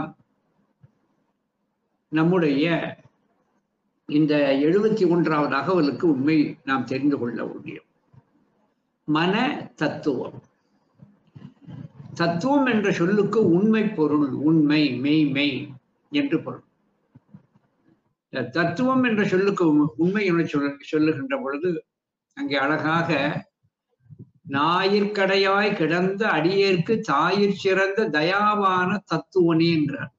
நம்முடைய இந்த எழுபத்தி ஒன்றாவது அகவலுக்கு உண்மை நாம் தெரிந்து கொள்ள முடியும் மன தத்துவம் தத்துவம் என்ற சொல்லுக்கு உண்மை பொருள் உண்மை மெய்மை என்று பொருள் இந்த தத்துவம் என்ற சொல்லுக்கு உண்மை என சொல்ல சொல்லுகின்ற பொழுது அங்கே அழகாக ஞாயிற்கடையாய் கிடந்த அடியேற்கு தாயிற் சிறந்த தயாவான தத்துவனே என்றார்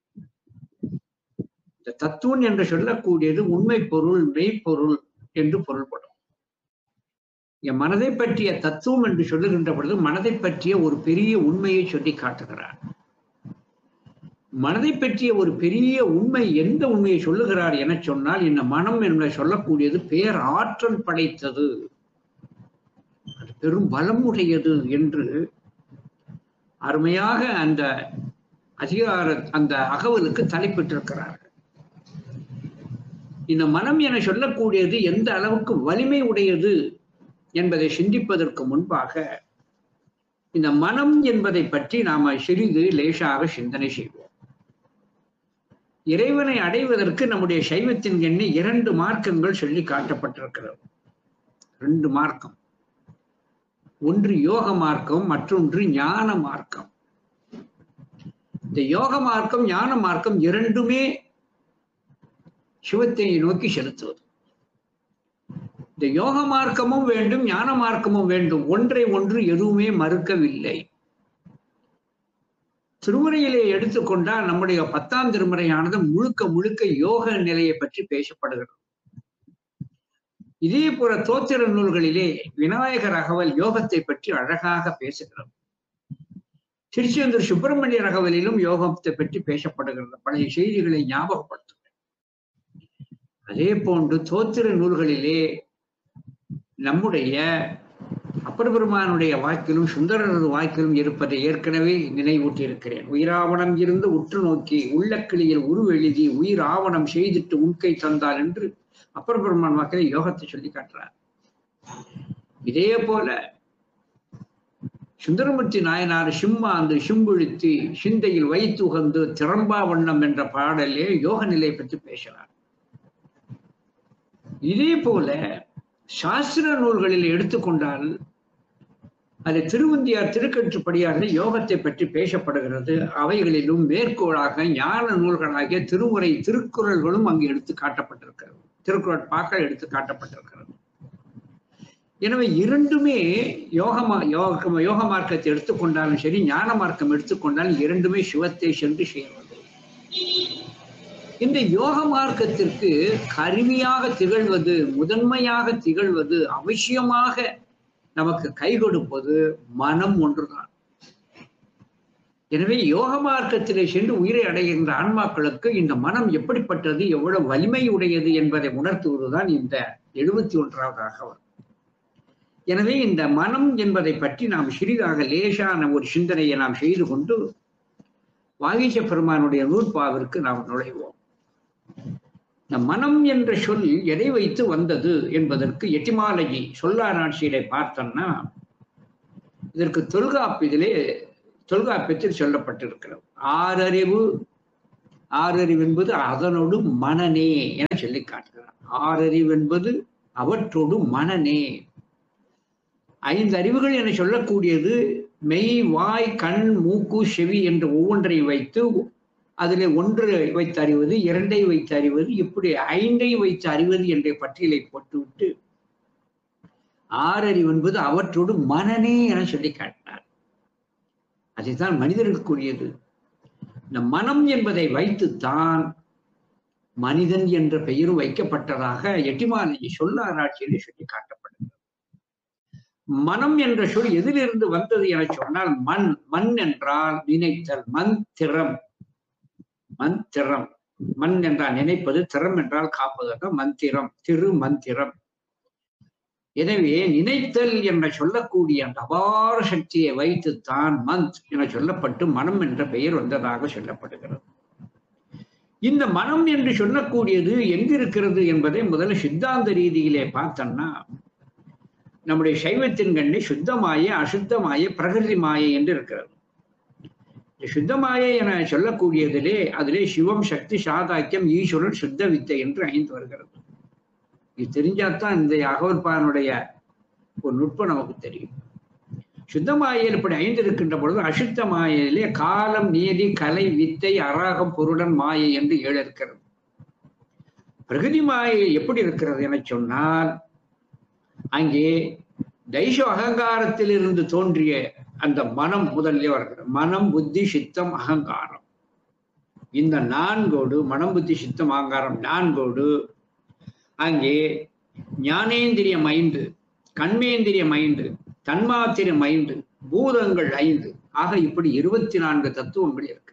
இந்த தத்துவன் என்று சொல்லக்கூடியது உண்மை பொருள் மெய்ப்பொருள் என்று பொருள்படும் என் மனதை பற்றிய தத்துவம் என்று சொல்லுகின்ற பொழுது மனதை பற்றிய ஒரு பெரிய உண்மையை சொல்லி காட்டுகிறார் மனதை பற்றிய ஒரு பெரிய உண்மை எந்த உண்மையை சொல்லுகிறார் என சொன்னால் இந்த மனம் என்பதை சொல்லக்கூடியது பேர் ஆற்றல் படைத்தது அது பெரும் பலம் உடையது என்று அருமையாக அந்த அதிகார அந்த அகவலுக்கு தலைப்பிட்டிருக்கிறார்கள் இந்த மனம் என சொல்லக்கூடியது எந்த அளவுக்கு வலிமை உடையது என்பதை சிந்திப்பதற்கு முன்பாக இந்த மனம் என்பதை பற்றி நாம சிறிது லேசாக சிந்தனை செய்வோம் இறைவனை அடைவதற்கு நம்முடைய சைவத்தின் எண்ணி இரண்டு மார்க்கங்கள் சொல்லி காட்டப்பட்டிருக்கிறது ரெண்டு மார்க்கம் ஒன்று யோக மார்க்கம் மற்றொன்று ஞான மார்க்கம் இந்த யோக மார்க்கம் ஞான மார்க்கம் இரண்டுமே சிவத்தை நோக்கி செலுத்துவது இந்த யோக மார்க்கமும் வேண்டும் ஞான மார்க்கமும் வேண்டும் ஒன்றை ஒன்று எதுவுமே மறுக்கவில்லை திருமுறையிலே எடுத்துக்கொண்டால் நம்முடைய பத்தாம் திருமுறையானது முழுக்க முழுக்க யோக நிலையை பற்றி பேசப்படுகிறது இதே போல தோத்திர நூல்களிலே விநாயகர் அகவல் யோகத்தை பற்றி அழகாக பேசுகிறது திருச்செந்தூர் சுப்பிரமணிய அகவலிலும் யோகத்தை பற்றி பேசப்படுகிறது பழைய செய்திகளை ஞாபகப்படுத்துகிறேன் அதே போன்று தோத்திர நூல்களிலே நம்முடைய அப்பர் பெருமானுடைய வாக்கிலும் சுந்தரரது வாக்கிலும் இருப்பதை ஏற்கனவே நினைவூட்டி இருக்கிறேன் உயிராவணம் இருந்து உற்று நோக்கி உள்ளக்கிளியில் உருவெழுதி உயிர் ஆவணம் செய்திட்டு உண்கை தந்தால் என்று அப்பர் பெருமான் வாக்கிலே யோகத்தை சொல்லி காட்டுறார் இதே போல சுந்தரமூர்த்தி நாயனார் சிம்மாந்து சிம்புழுத்தி சிந்தையில் வைத்துகந்து திறம்பா வண்ணம் என்ற பாடலே யோக நிலை பற்றி பேசினார் இதே போல சாஸ்திர நூல்களில் எடுத்துக்கொண்டால் அது திருவந்தியார் திருக்கற்றுப்படியாக யோகத்தை பற்றி பேசப்படுகிறது அவைகளிலும் மேற்கோளாக ஞான நூல்களாகிய திருமுறை திருக்குறள்களும் அங்கு எடுத்து காட்டப்பட்டிருக்கிறது திருக்குறள் பாக்கள் எடுத்து காட்டப்பட்டிருக்கிறது எனவே இரண்டுமே யோகமா யோக யோக மார்க்கத்தை எடுத்துக்கொண்டாலும் சரி ஞான மார்க்கம் எடுத்துக்கொண்டாலும் இரண்டுமே சிவத்தை சென்று செய்வது இந்த யோக மார்க்கத்திற்கு கருவியாக திகழ்வது முதன்மையாக திகழ்வது அவசியமாக நமக்கு கை கொடுப்பது மனம் ஒன்றுதான் எனவே யோக மார்க்கத்திலே சென்று உயிரை அடைகின்ற ஆன்மாக்களுக்கு இந்த மனம் எப்படிப்பட்டது எவ்வளவு வலிமை உடையது என்பதை உணர்த்துவதுதான் இந்த எழுபத்தி ஒன்றாவதாக எனவே இந்த மனம் என்பதை பற்றி நாம் சிறிதாக லேசான ஒரு சிந்தனையை நாம் செய்து கொண்டு வாகீச பெருமானுடைய நூற்பாவிற்கு நாம் நுழைவோம் இந்த மனம் என்ற சொல் எதை வைத்து வந்தது என்பதற்கு எட்டிமாலஜி சொல்லாராட்சியிலே பார்த்தோம்னா இதற்கு தொல்காப்பிதிலே தொல்காப்பியத்தில் சொல்லப்பட்டிருக்கிறது ஆறறிவு ஆறறிவு என்பது அதனோடு மனநே என சொல்லி காட்டுகிறார் ஆறறிவு என்பது அவற்றோடு மனநே ஐந்து அறிவுகள் என சொல்லக்கூடியது மெய் வாய் கண் மூக்கு செவி என்ற ஒவ்வொன்றை வைத்து அதிலே ஒன்று வைத்து அறிவது இரண்டை வைத்து அறிவது இப்படி ஐந்தை வைத்து அறிவது என்ற பட்டியலை போட்டுவிட்டு ஆறறிவு என்பது அவற்றோடு மனநே என சொல்லி காட்டினார் அதைத்தான் மனிதனுக்குரியது இந்த மனம் என்பதை வைத்துத்தான் மனிதன் என்ற பெயரும் வைக்கப்பட்டதாக எட்டிமாலையை சொல்லாராட்சியிலே சொல்லி காட்டப்படுகிறது மனம் என்ற சொல் எதிலிருந்து வந்தது என சொன்னால் மண் மண் என்றால் நினைத்தல் மண் திறம் மண் திறம் மண் என்றால் நினைப்பது திறம் என்றால் காப்பதாக மந்திரம் திரு மந்திரம் எனவே நினைத்தல் என்ற சொல்லக்கூடிய அந்த அபார சக்தியை வைத்துத்தான் மந்த் என சொல்லப்பட்டு மனம் என்ற பெயர் வந்ததாக சொல்லப்படுகிறது இந்த மனம் என்று சொல்லக்கூடியது எங்கிருக்கிறது என்பதை முதல்ல சித்தாந்த ரீதியிலே பார்த்தோம்னா நம்முடைய சைவத்தின் கண்ணே சுத்தமாய அசுத்தமாய பிரகிருதி மாயை என்று இருக்கிறது இந்த சுத்தமாயை என சொல்லக்கூடியதிலே அதிலே சிவம் சக்தி சாதாக்கியம் ஈஸ்வரன் சுத்த வித்தை என்று ஐந்து வருகிறது இது தெரிஞ்சாதான் இந்த அகவற்பானுடைய ஒரு நுட்பம் நமக்கு தெரியும் சுத்த மாயையில் இப்படி ஐந்து இருக்கின்ற பொழுது அசுத்த மாயையிலே காலம் நீதி கலை வித்தை அராகம் பொருடன் மாயை என்று ஏழு இருக்கிறது பிரகதி மாயை எப்படி இருக்கிறது என சொன்னால் அங்கே தைஷ அகங்காரத்திலிருந்து தோன்றிய அந்த மனம் முதல்ல வருகிறது மனம் புத்தி சித்தம் அகங்காரம் இந்த நான்கோடு மனம் புத்தி சித்தம் அகங்காரம் நான்கோடு அங்கே ஞானேந்திரியம் ஐந்து கண்மேந்திரியம் ஐந்து தன்மாத்திரம் ஐந்து பூதங்கள் ஐந்து ஆக இப்படி இருபத்தி நான்கு தத்துவங்கள் இருக்கிறது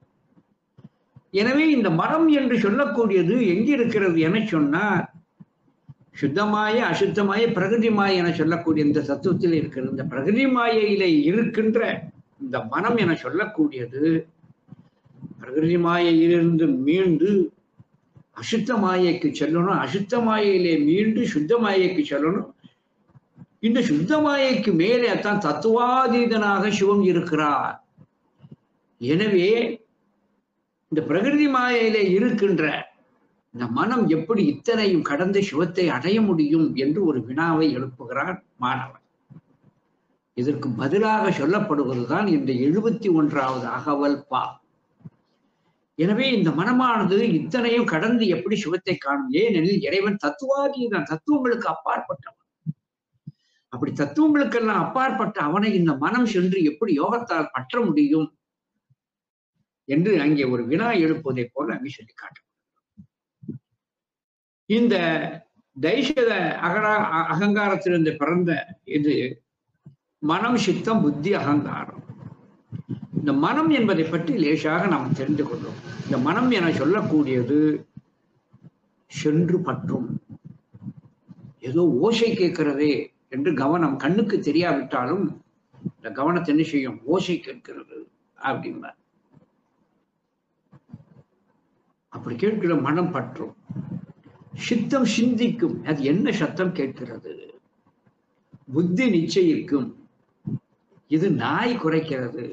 எனவே இந்த மனம் என்று சொல்லக்கூடியது எங்க இருக்கிறது என சொன்னார் சுத்தமாய அசுத்தமாய பிரகிருதி மாய என சொல்லக்கூடிய இந்த தத்துவத்தில் இருக்கிறது இந்த பிரகிருதி மாயையிலே இருக்கின்ற இந்த மனம் என சொல்லக்கூடியது பிரகிருதி மாயையிலிருந்து மீண்டு அசுத்த மாயைக்கு செல்லணும் அசுத்த மாயையிலே மீண்டு சுத்த மாயைக்கு செல்லணும் இந்த சுத்த மாயைக்கு மேலே தான் தத்துவாதீதனாக சிவம் இருக்கிறார் எனவே இந்த பிரகிருதி மாயையிலே இருக்கின்ற இந்த மனம் எப்படி இத்தனையும் கடந்த சிவத்தை அடைய முடியும் என்று ஒரு வினாவை எழுப்புகிறார் மாணவன் இதற்கு பதிலாக சொல்லப்படுவதுதான் இந்த எழுபத்தி ஒன்றாவது அகவல் பா எனவே இந்த மனமானது இத்தனையும் கடந்து எப்படி சிவத்தை காணும் ஏனெனில் இறைவன் தத்துவாதீதான் தத்துவங்களுக்கு அப்பாற்பட்டவன் அப்படி தத்துவங்களுக்கெல்லாம் அப்பாற்பட்ட அவனை இந்த மனம் சென்று எப்படி யோகத்தால் பற்ற முடியும் என்று அங்கே ஒரு வினா எழுப்புவதை போல அங்கே சொல்லி காட்டும் இந்த தைஷத அகரா அகங்காரத்திலிருந்து பிறந்த இது மனம் சித்தம் புத்தி அகங்காரம் இந்த மனம் என்பதை பற்றி லேசாக நாம் தெரிந்து கொள்வோம் இந்த மனம் என சொல்லக்கூடியது சென்று பற்றும் ஏதோ ஓசை கேட்கிறதே என்று கவனம் கண்ணுக்கு தெரியாவிட்டாலும் இந்த கவனத்தை என்ன செய்யும் ஓசை கேட்கிறது அப்படின்னா அப்படி கேட்கிற மனம் பற்றும் சித்தம் சிந்திக்கும் அது என்ன சத்தம் கேட்கிறது புத்தி நிச்சயிக்கும் இது நாய் குறைக்கிறது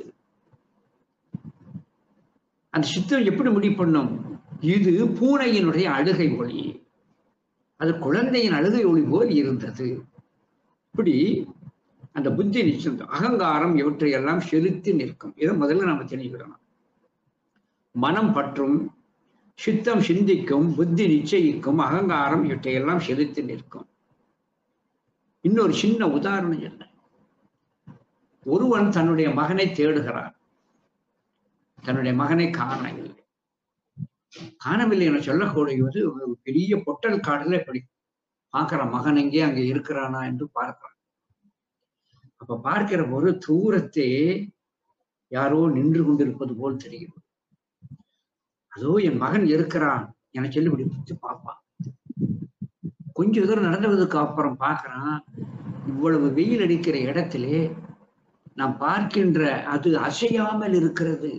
அந்த சித்தம் எப்படி முடிவு பண்ணும் இது பூனையினுடைய அழுகை ஒளி அது குழந்தையின் அழுகை ஒளி போல் இருந்தது இப்படி அந்த புத்தி நிச்சயம் அகங்காரம் இவற்றையெல்லாம் செலுத்தி நிற்கும் இதை முதல்ல நம்ம தெரிஞ்சுக்கிடணும் மனம் பற்றும் சித்தம் சிந்திக்கும் புத்தி நிச்சயிக்கும் அகங்காரம் இவற்றையெல்லாம் செலுத்தி நிற்கும் இன்னொரு சின்ன உதாரணம் என்ன ஒருவன் தன்னுடைய மகனை தேடுகிறான் தன்னுடைய மகனை காணவில்லை காணவில்லை என சொல்லக்கூடியது ஒரு பெரிய பொட்டல் காடுல இப்படி பார்க்கிற மகன் எங்கே அங்கே இருக்கிறானா என்று பார்க்கிறான் அப்ப பார்க்கிற ஒரு தூரத்தே யாரோ நின்று கொண்டிருப்பது போல் தெரிகிறது அதோ என் மகன் இருக்கிறான் என சொல்லி இப்படி பிடிச்சு பார்ப்பான் கொஞ்ச தூரம் நடந்ததுக்கு அப்புறம் பார்க்கறான் இவ்வளவு வெயில் அடிக்கிற இடத்திலே நாம் பார்க்கின்ற அது அசையாமல் இருக்கிறது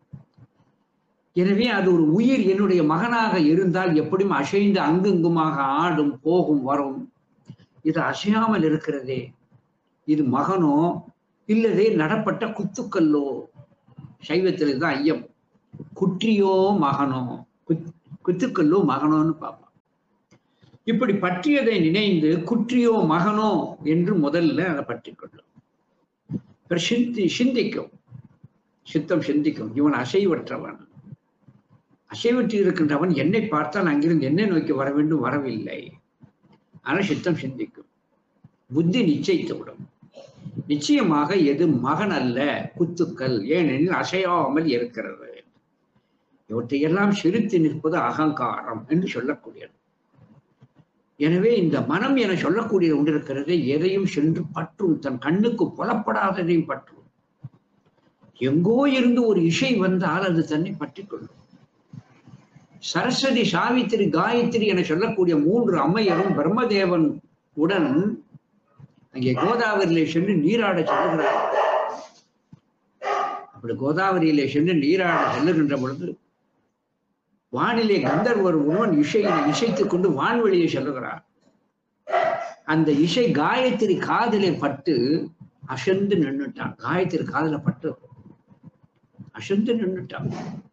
எனவே அது ஒரு உயிர் என்னுடைய மகனாக இருந்தால் எப்படியும் அசைந்து அங்குங்குமாக ஆடும் போகும் வரும் இது அசையாமல் இருக்கிறதே இது மகனோ இல்லதே நடப்பட்ட குத்துக்கல்லோ சைவத்தில் தான் ஐயம் குற்றியோ மகனோ குத் குத்துக்கல்லோ மகனோன்னு பார்ப்பான் இப்படி பற்றியதை நினைந்து குற்றியோ மகனோ என்று முதல்ல அதை பற்றி கொள்ளும் பிறகு சிந்தி சிந்திக்கும் சித்தம் சிந்திக்கும் இவன் அசைவற்றவன் அசைவற்று இருக்கின்றவன் என்னை பார்த்தால் அங்கிருந்து என்னை நோக்கி வர வேண்டும் வரவில்லை ஆனால் சித்தம் சிந்திக்கும் புத்தி நிச்சயித்து விடும் நிச்சயமாக எது மகன் அல்ல குத்துக்கள் ஏனெனில் அசையாமல் இருக்கிறது இவற்றையெல்லாம் செலுத்தி நிற்பது அகங்காரம் என்று சொல்லக்கூடியது எனவே இந்த மனம் என சொல்லக்கூடியது கொண்டிருக்கிறது எதையும் சென்று பற்றும் தன் கண்ணுக்கு புலப்படாததையும் பற்றும் எங்கோ இருந்து ஒரு இசை வந்தால் அது தன்னை பற்றிக் கொள்ளும் சரஸ்வதி சாவித்திரி காயத்ரி என சொல்லக்கூடிய மூன்று அம்மையரும் பிரம்மதேவன் உடன் அங்கே கோதாவரியிலே சென்று நீராட செல்லுகிறார் அப்படி கோதாவரியிலே சென்று நீராட செல்லுகின்ற பொழுது வானிலே கந்தர்வர் ஒருவன் இசையினை இசைத்துக் கொண்டு வான்வெளியை செல்லுகிறார் அந்த இசை காயத்ரி காதிலே பட்டு அசந்து நின்னுட்டான் காயத்ரி காதுல பட்டு அசந்து நின்னுட்டான்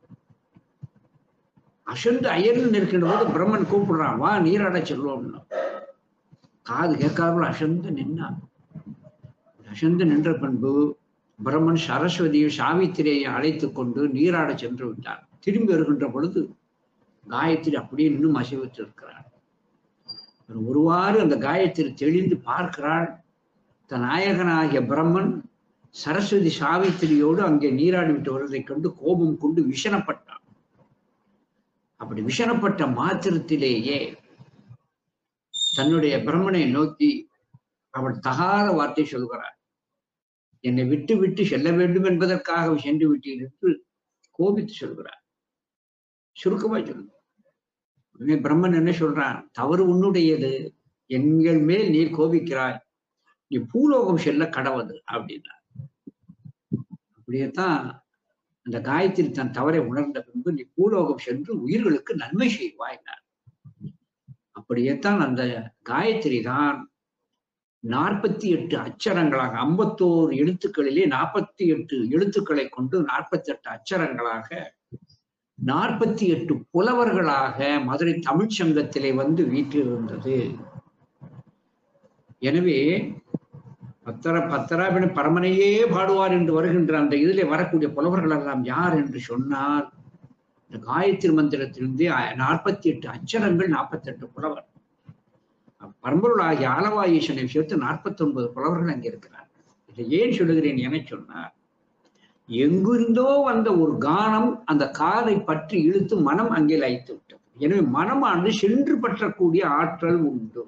அசந்து அயர்ந்து நிற்கின்ற போது பிரம்மன் கூப்பிடுறான் வா நீராட செல்வோம்னு காது கேட்காமல் அசந்து நின்னான் அசந்து நின்ற பண்பு பிரம்மன் சரஸ்வதியை சாவித்திரியை அழைத்துக் கொண்டு நீராட சென்று விட்டார் திரும்பி வருகின்ற பொழுது காயத்ரி அப்படியே இன்னும் அசைவித்து இருக்கிறாள் ஒருவாறு அந்த காயத்ரி தெளிந்து பார்க்கிறாள் தன் நாயகனாகிய பிரம்மன் சரஸ்வதி சாவித்திரியோடு அங்கே நீராடி விட்டு வருவதைக் கண்டு கோபம் கொண்டு விஷனப்பட்டான் அப்படி விஷனப்பட்ட மாத்திரத்திலேயே தன்னுடைய பிரம்மனை நோக்கி அவள் தகாத வார்த்தை சொல்கிறார் என்னை விட்டு விட்டு செல்ல வேண்டும் என்பதற்காக சென்று விட்டீர் என்று கோபித்து சொல்கிறார் சுருக்கமாய் சொல்லுங்க உடனே பிரம்மன் என்ன சொல்றான் தவறு உன்னுடையது எங்கள் மேல் நீர் கோபிக்கிறாய் நீ பூலோகம் செல்ல கடவுது அப்படின்னா அப்படியேதான் அந்த காயத்ரி தன் தவறை உணர்ந்த பின்பு நீ பூலோகம் சென்று உயிர்களுக்கு நன்மை செய்வாயினார் அப்படியேத்தான் அந்த காயத்ரி தான் நாற்பத்தி எட்டு அச்சரங்களாக ஐம்பத்தோரு எழுத்துக்களிலே நாற்பத்தி எட்டு எழுத்துக்களை கொண்டு நாற்பத்தி எட்டு அச்சரங்களாக நாற்பத்தி எட்டு புலவர்களாக மதுரை தமிழ்ச் சங்கத்திலே வந்து வீற்றிருந்தது எனவே பத்தர பத்தராபின பரமனையே பாடுவார் என்று வருகின்ற அந்த இதிலே வரக்கூடிய புலவர்கள் எல்லாம் யார் என்று சொன்னால் இந்த காயத்ரி மந்திரத்திலிருந்து நாற்பத்தி எட்டு அச்சரங்கள் நாற்பத்தி எட்டு புலவர் பரம்பொருளாகிய ஆலவாயீசனை சேர்த்து நாற்பத்தி ஒன்பது புலவர்கள் அங்கே இருக்கிறார்கள் இதை ஏன் சொல்லுகிறேன் என சொன்னார் எங்கிருந்தோ வந்த ஒரு கானம் அந்த காதை பற்றி இழுத்து மனம் அங்கே லயித்து விட்டது எனவே மனமானது சென்று பற்றக்கூடிய ஆற்றல் உண்டு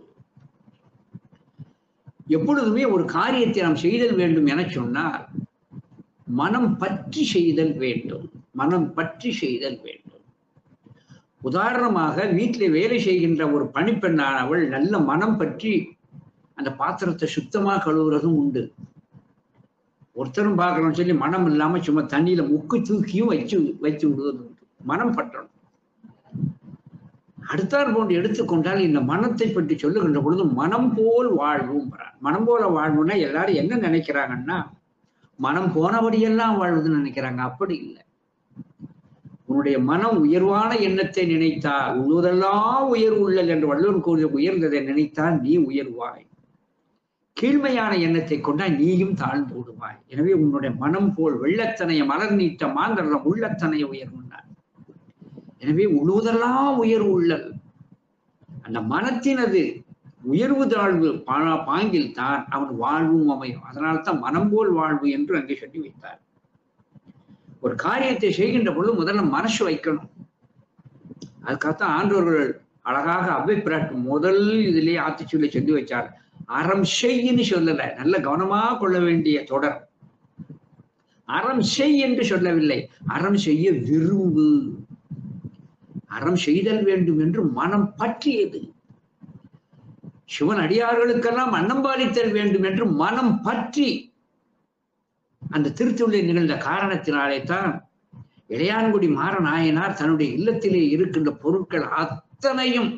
எப்பொழுதுமே ஒரு காரியத்தை நாம் செய்தல் வேண்டும் என சொன்னால் மனம் பற்றி செய்தல் வேண்டும் மனம் பற்றி செய்தல் வேண்டும் உதாரணமாக வீட்டில் வேலை செய்கின்ற ஒரு பணிப்பெண்ணானவள் நல்ல மனம் பற்றி அந்த பாத்திரத்தை சுத்தமா கழுவுறதும் உண்டு ஒருத்தரும் பார்க்கணும்னு சொல்லி மனம் இல்லாம சும்மா தண்ணியில முக்கு தூக்கியும் வச்சு வைத்து விடுவது உண்டு மனம் பற்றணும் அடுத்தார் போன்று எடுத்துக்கொண்டால் இந்த மனத்தை பற்றி சொல்லுகின்ற பொழுது மனம் போல் வாழ்வும் மனம் போல வாழ்வுன்னா எல்லாரும் என்ன நினைக்கிறாங்கன்னா மனம் போனபடியெல்லாம் வாழ்வுதுன்னு நினைக்கிறாங்க அப்படி இல்லை உன்னுடைய மனம் உயர்வான எண்ணத்தை நினைத்தால் உள்ளதெல்லாம் உயர்வு உள்ளல் என்று வள்ளுவன் கூறிய உயர்ந்ததை நினைத்தால் நீ உயர்வாய் கீழ்மையான எண்ணத்தை கொண்டால் நீயும் தாழ்ந்து விடுவாய் எனவே உன்னுடைய மனம் போல் வெள்ளத்தனைய மலர் நீட்ட மாந்தரம் உள்ளத்தனைய உயர்வுன்னார் எனவே உழுவதெல்லாம் உயர்வு உள்ளல் அந்த மனத்தினது உயர்வு தாழ்வு பாங்கில் தான் அவன் வாழ்வும் அமையும் அதனால்தான் மனம் போல் வாழ்வு என்று அங்கே சொல்லி வைத்தார் ஒரு காரியத்தை செய்கின்ற பொழுது முதல்ல மனசு வைக்கணும் அதுக்காகத்தான் ஆண்டவர்கள் அழகாக அவ்வைப்பிராட்டு முதல் இதிலே ஆத்திச்சூலை சொல்லி வச்சார் அறம் செய்யின்னு சொல்லல நல்ல கவனமா கொள்ள வேண்டிய தொடர் அறம் செய் என்று சொல்லவில்லை அறம் செய்ய விரும்பு அறம் செய்தல் வேண்டும் என்று மனம் பற்றியது சிவன் அடியார்களுக்கெல்லாம் அன்னம்பாலித்தல் வேண்டும் என்று மனம் பற்றி அந்த திருத்துள்ளில் நிகழ்ந்த காரணத்தினாலே தான் இளையான்குடி மாறநாயனார் தன்னுடைய இல்லத்திலே இருக்கின்ற பொருட்கள் அத்தனையும்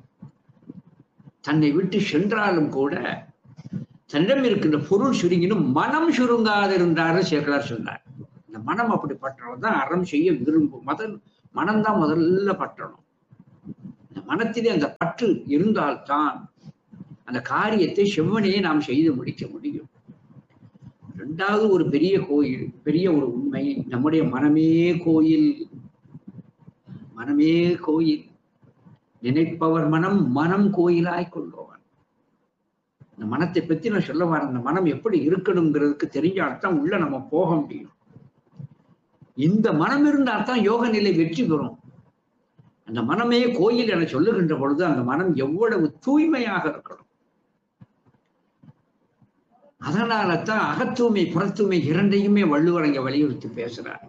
தன்னை விட்டு சென்றாலும் கூட தன்னிடம் இருக்கின்ற பொருள் சுருங்கினும் மனம் சுருங்காதிருந்தாரு சேக்கலார் சொன்னார் இந்த மனம் அப்படி பற்றணும் தான் அறம் செய்ய விரும்பும் முதல் மனம்தான் முதல்ல பற்றணும் இந்த மனத்திலே அந்த பற்று இருந்தால்தான் அந்த காரியத்தை செவ்வனையே நாம் செய்து முடிக்க முடியும் இரண்டாவது ஒரு பெரிய கோயில் பெரிய ஒரு உண்மை நம்முடைய மனமே கோயில் மனமே கோயில் நினைப்பவர் மனம் மனம் கோயிலாய் கொள்பவன் இந்த மனத்தை பத்தி நான் சொல்ல வரேன் அந்த மனம் எப்படி இருக்கணுங்கிறதுக்கு தெரிஞ்சால்தான் உள்ள நம்ம போக முடியும் இந்த மனம் இருந்தால் தான் யோக நிலை வெற்றி பெறும் அந்த மனமே கோயில் என சொல்லுகின்ற பொழுது அந்த மனம் எவ்வளவு தூய்மையாக இருக்கணும் அதனால தான் அகத்தூய்மை புறத்தூய்மை இரண்டையுமே வள்ளுவர் இங்க வலியுறுத்தி பேசுறார்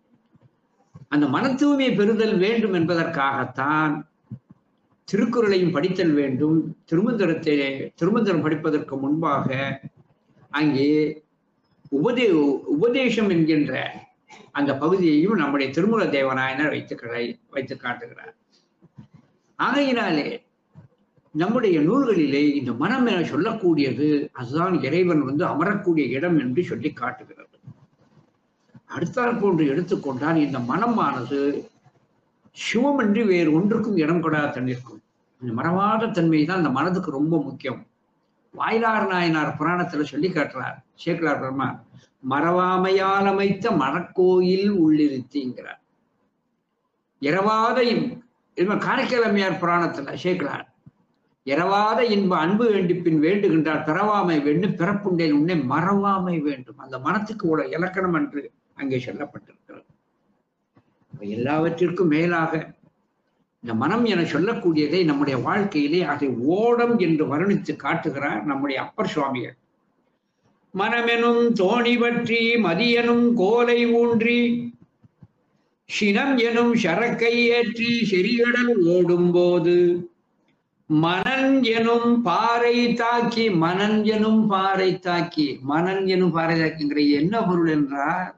அந்த மன தூய்மை பெறுதல் வேண்டும் என்பதற்காகத்தான் திருக்குறளையும் படித்தல் வேண்டும் திருமந்திரத்தை திருமந்திரம் படிப்பதற்கு முன்பாக அங்கே உபதே உபதேசம் என்கின்ற அந்த பகுதியையும் நம்முடைய திருமுக தேவநாயனர் வைத்து கடை- வைத்து காட்டுகிறார் ஆகையினாலே நம்முடைய நூல்களிலே இந்த மனம் என சொல்லக்கூடியது அதுதான் இறைவன் வந்து அமரக்கூடிய இடம் என்று சொல்லி காட்டுகிறது அடுத்தாற் போன்று எடுத்துக்கொண்டால் இந்த மனமானது சிவமன்றி வேறு ஒன்றுக்கும் இடம் கொடாத தன்னிருக்கும் இந்த மறவாத தன்மை தான் இந்த மனதுக்கு ரொம்ப முக்கியம் வாயிலார் நாயனார் புராணத்துல சொல்லி காட்டுறார் சேக்கலார் பெருமான் மறவாமையால் அமைத்த மனக்கோயில் உள்ளிருத்திங்கிறார் இரவாத இன்- இவன் காரைக்கிழமையார் புராணத்துல சேக்கலார் இரவாத இன்ப அன்பு வேண்டி பின் வேண்டுகின்றார் பிறவாமை வேண்டும் பிறப்புண்டேன் உன்னை மறவாமை வேண்டும் அந்த மனத்துக்கு உள்ள இலக்கணம் என்று அங்கே சொல்லப்பட்டிருக்கிறது அப்ப எல்லாவற்றிற்கும் மேலாக இந்த மனம் என சொல்லக்கூடியதை நம்முடைய வாழ்க்கையிலே அதை ஓடம் என்று வர்ணித்து காட்டுகிறார் நம்முடைய அப்பர் சுவாமிகள் மனமெனும் தோணி பற்றி மதியனும் கோலை ஊன்றி சினம் எனும் சரக்கை ஏற்றி செறிகடல் ஓடும்போது மனன் எனும் பாறை தாக்கி மனன் எனும் பாறை தாக்கி மனன் எனும் பாறை தாக்கிங்கிற என்ன பொருள் என்றால்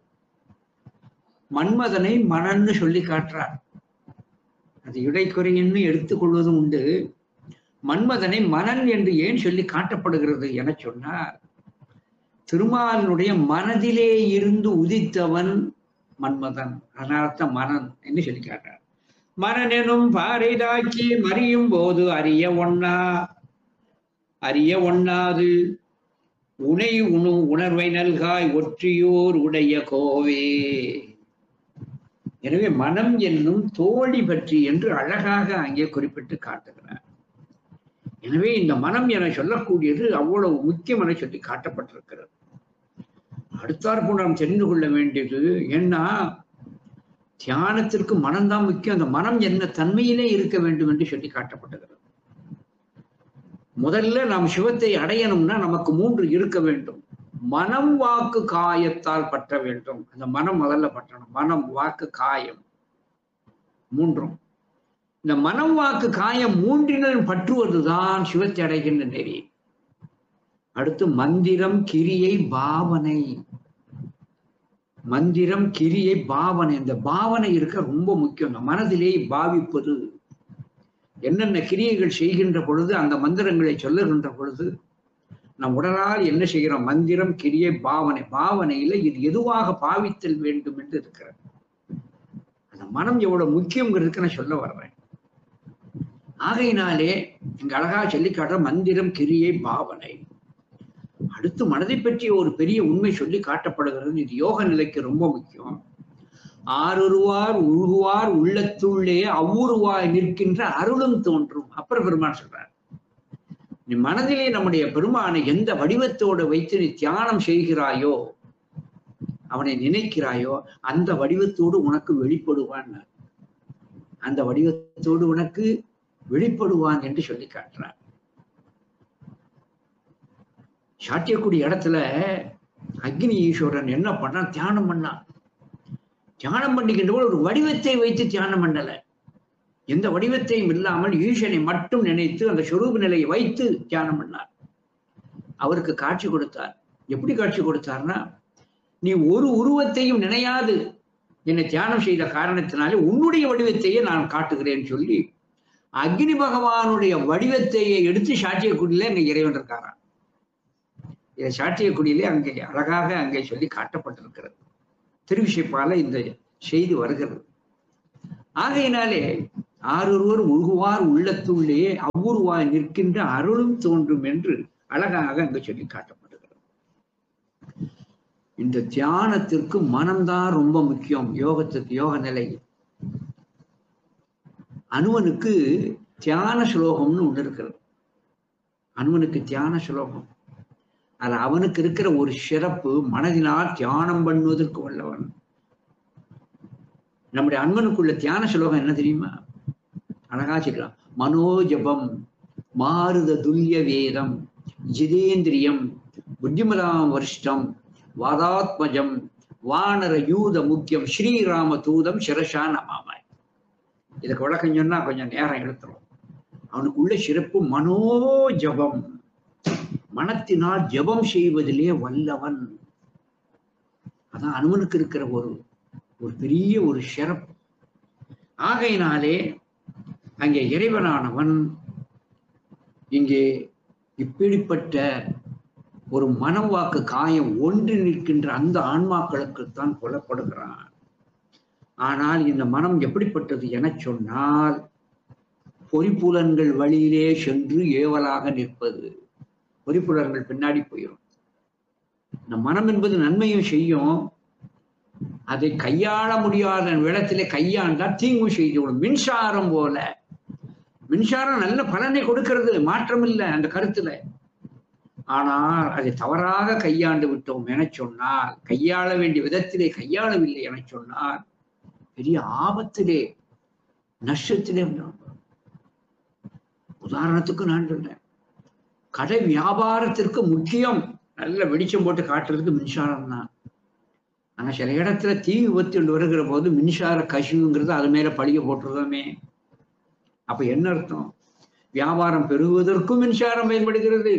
மன்மதனை மனன்னு சொல்லி காட்டுறார் அது இடைக்குறையின்னு எடுத்துக்கொள்வதும் உண்டு மன்மதனை மனன் என்று ஏன் சொல்லி காட்டப்படுகிறது என சொன்னார் திருமாலினுடைய மனதிலே இருந்து உதித்தவன் மன்மதன் அதனால்தான் மனன் என்று சொல்லி காட்டார் மனன் எனும் பாறை தாக்கி மறியும் போது அறிய ஒண்ணா அறிய ஒண்ணாது உனை உணு உணர்வை நல்காய் ஒற்றியோர் உடைய கோவே எனவே மனம் என்னும் தோழி பற்றி என்று அழகாக அங்கே குறிப்பிட்டு காட்டுகிறார் எனவே இந்த மனம் என சொல்லக்கூடியது அவ்வளவு முக்கியம் என சொல்லி காட்டப்பட்டிருக்கிறது அடுத்தாற்போல் நாம் தெரிந்து கொள்ள வேண்டியது ஏன்னா தியானத்திற்கு மனம்தான் முக்கியம் அந்த மனம் என்ன தன்மையிலே இருக்க வேண்டும் என்று சொல்லி காட்டப்பட்டுகிறது முதல்ல நாம் சிவத்தை அடையணும்னா நமக்கு மூன்று இருக்க வேண்டும் மனம் வாக்கு காயத்தால் பற்ற வேண்டும் அந்த மனம் முதல்ல பற்றணும் மனம் வாக்கு காயம் மூன்றும் இந்த மனம் வாக்கு காயம் மூன்றினும் பற்றுவதுதான் சிவத்தை அடைகின்ற நெறி அடுத்து மந்திரம் கிரியை பாவனை மந்திரம் கிரியை பாவனை இந்த பாவனை இருக்க ரொம்ப முக்கியம் இந்த மனதிலே பாவிப்பது என்னென்ன கிரியைகள் செய்கின்ற பொழுது அந்த மந்திரங்களை சொல்லுகின்ற பொழுது நம் உடலால் என்ன செய்கிறோம் மந்திரம் கிரியை பாவனை பாவனையில இது எதுவாக பாவித்தல் வேண்டும் என்று இருக்கிறது அந்த மனம் எவ்வளவு முக்கியங்கிறதுக்கு நான் சொல்ல வர்றேன் ஆகையினாலே இங்க அழகா சொல்லி காட்டுற மந்திரம் கிரியை பாவனை அடுத்து மனதை பற்றிய ஒரு பெரிய உண்மை சொல்லி காட்டப்படுகிறது இது யோக நிலைக்கு ரொம்ப முக்கியம் ஆறுருவார் உருகுவார் உள்ளத்துள்ளே அவ்வுருவாய் நிற்கின்ற அருளும் தோன்றும் அப்புறம் பெருமான் சொல்றார் நீ மனதிலே நம்முடைய பெருமானை எந்த வடிவத்தோடு வைத்து நீ தியானம் செய்கிறாயோ அவனை நினைக்கிறாயோ அந்த வடிவத்தோடு உனக்கு வெளிப்படுவான் அந்த வடிவத்தோடு உனக்கு வெளிப்படுவான் என்று சொல்லி காட்டுறார் சாட்டியக்கூடிய இடத்துல அக்னி ஈஸ்வரன் என்ன பண்ணான் தியானம் பண்ணான் தியானம் பண்ணிக்கின்ற போது ஒரு வடிவத்தை வைத்து தியானம் பண்ணல எந்த வடிவத்தையும் இல்லாமல் ஈசனை மட்டும் நினைத்து அந்த சொரூப நிலையை வைத்து தியானம் பண்ணார் அவருக்கு காட்சி கொடுத்தார் எப்படி காட்சி கொடுத்தார்னா நீ ஒரு உருவத்தையும் நினையாது என்னை தியானம் செய்த காரணத்தினாலே உன்னுடைய வடிவத்தையே நான் காட்டுகிறேன் சொல்லி அக்னி பகவானுடைய வடிவத்தையே எடுத்து சாட்டியக்குடியில அங்க இறைவன் இருக்காராம் இதை சாட்டியக்குடியிலே அங்கே அழகாக அங்கே சொல்லி காட்டப்பட்டிருக்கிறது திருவிசைப்பால இந்த செய்தி வருகிறது ஆகையினாலே ஆரொருவர் உருகுவார் உள்ளத்துள்ளே அவ்வூர்வாய் நிற்கின்ற அருளும் தோன்றும் என்று அழகாக அங்கு சொல்லி காட்டப்படுகிறது இந்த தியானத்திற்கு மனம்தான் ரொம்ப முக்கியம் யோகத்துக்கு யோக நிலை அனுவனுக்கு தியான ஸ்லோகம்னு ஒண்ணு இருக்கிறது அனுவனுக்கு தியான ஸ்லோகம் அது அவனுக்கு இருக்கிற ஒரு சிறப்பு மனதினால் தியானம் பண்ணுவதற்கு வல்லவன் நம்முடைய அன்பனுக்குள்ள தியான ஸ்லோகம் என்ன தெரியுமா அழகா சொல்றான் மனோஜபம் மாருத துல்லிய வேதம் ஜிதேந்திரியம் புத்திமதாம் வருஷ்டம் வாதாத்மஜம் வானர யூத முக்கியம் ஸ்ரீராம தூதம் சிரசா நமாமாய் இதுக்கு விளக்கம் சொன்னா கொஞ்சம் நேரம் எடுத்துரும் அவனுக்குள்ள சிறப்பு மனோஜபம் மனத்தினால் ஜபம் செய்வதிலே வல்லவன் அதான் அனுமனுக்கு இருக்கிற ஒரு ஒரு பெரிய ஒரு சிறப்பு ஆகையினாலே அங்கே இறைவனானவன் இங்கே இப்படிப்பட்ட ஒரு மனம் வாக்கு காயம் ஒன்று நிற்கின்ற அந்த ஆன்மாக்களுக்குத்தான் கொல்லப்படுகிறான் ஆனால் இந்த மனம் எப்படிப்பட்டது என சொன்னால் பொறிப்புலன்கள் வழியிலே சென்று ஏவலாக நிற்பது பொறிப்புலன்கள் பின்னாடி போயிடும் இந்த மனம் என்பது நன்மையும் செய்யும் அதை கையாள முடியாத இடத்திலே கையாண்டால் தீங்கும் செய்துவிடும் மின்சாரம் போல மின்சாரம் நல்ல பலனை கொடுக்கிறது மாற்றம் இல்லை அந்த கருத்துல ஆனால் அதை தவறாக கையாண்டு விட்டோம் என சொன்னால் கையாள வேண்டிய விதத்திலே கையாளவில்லை என சொன்னால் பெரிய ஆபத்திலே நஷ்டத்திலே உதாரணத்துக்கு நான் சொல்றேன் கடை வியாபாரத்திற்கு முக்கியம் நல்ல வெளிச்சம் போட்டு காட்டுறதுக்கு மின்சாரம் தான் ஆனா சில இடத்துல தீ விபத்து வருகிற போது மின்சார கசிவுங்கிறது அது மேல பழிய போட்டுருதோமே அப்ப என்ன அர்த்தம் வியாபாரம் பெறுவதற்கும் மின்சாரம் பயன்படுகிறது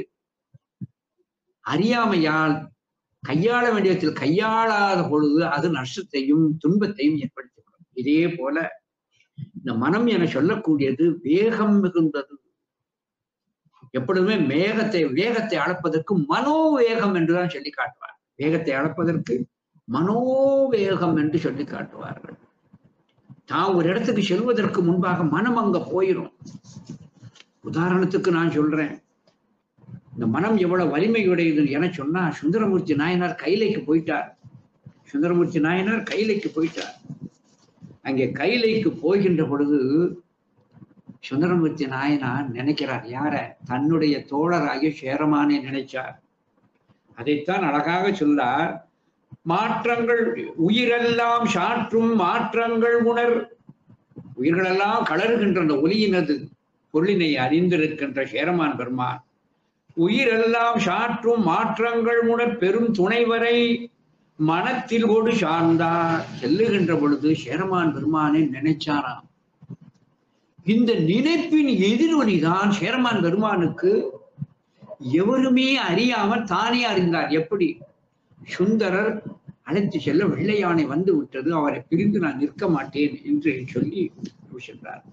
அறியாமையால் கையாள வேண்டியத்தில் கையாளாத பொழுது அது நஷ்டத்தையும் துன்பத்தையும் ஏற்படுத்திவிடும் இதே போல இந்த மனம் என சொல்லக்கூடியது வேகம் மிகுந்தது எப்பொழுதுமே மேகத்தை வேகத்தை அளப்பதற்கு மனோவேகம் என்றுதான் சொல்லி காட்டுவார் வேகத்தை அளப்பதற்கு மனோவேகம் என்று சொல்லி காட்டுவார்கள் தான் ஒரு இடத்துக்கு செல்வதற்கு முன்பாக மனம் அங்க போயிடும் உதாரணத்துக்கு நான் சொல்றேன் இந்த மனம் எவ்வளவு வலிமையுடையது என சொன்னா சுந்தரமூர்த்தி நாயனார் கைலைக்கு போயிட்டார் சுந்தரமூர்த்தி நாயனார் கைலைக்கு போயிட்டார் அங்கே கைலைக்கு போகின்ற பொழுது சுந்தரமூர்த்தி நாயனார் நினைக்கிறார் யார தன்னுடைய தோழராகிய சேரமானே நினைச்சார் அதைத்தான் அழகாக சொல்லார் மாற்றங்கள் உயிரெல்லாம் சாற்றும் மாற்றங்கள் உணர் உயிர்களெல்லாம் கலருகின்ற அந்த ஒலியினது பொருளினை அறிந்திருக்கின்ற சேரமான் பெருமான் உயிரெல்லாம் சாற்றும் மாற்றங்கள் உணர் பெரும் துணைவரை மனத்தில் கொடு சார்ந்தார் செல்லுகின்ற பொழுது சேரமான் பெருமானை நினைச்சாராம் இந்த நினைப்பின் எதிரொலிதான் சேரமான் பெருமானுக்கு எவருமே அறியாமல் தானே அறிந்தார் எப்படி சுந்தரர் அழைத்து செல்ல வெள்ளையானை வந்து விட்டது அவரை பிரிந்து நான் நிற்க மாட்டேன் என்று சொல்லி சென்றார்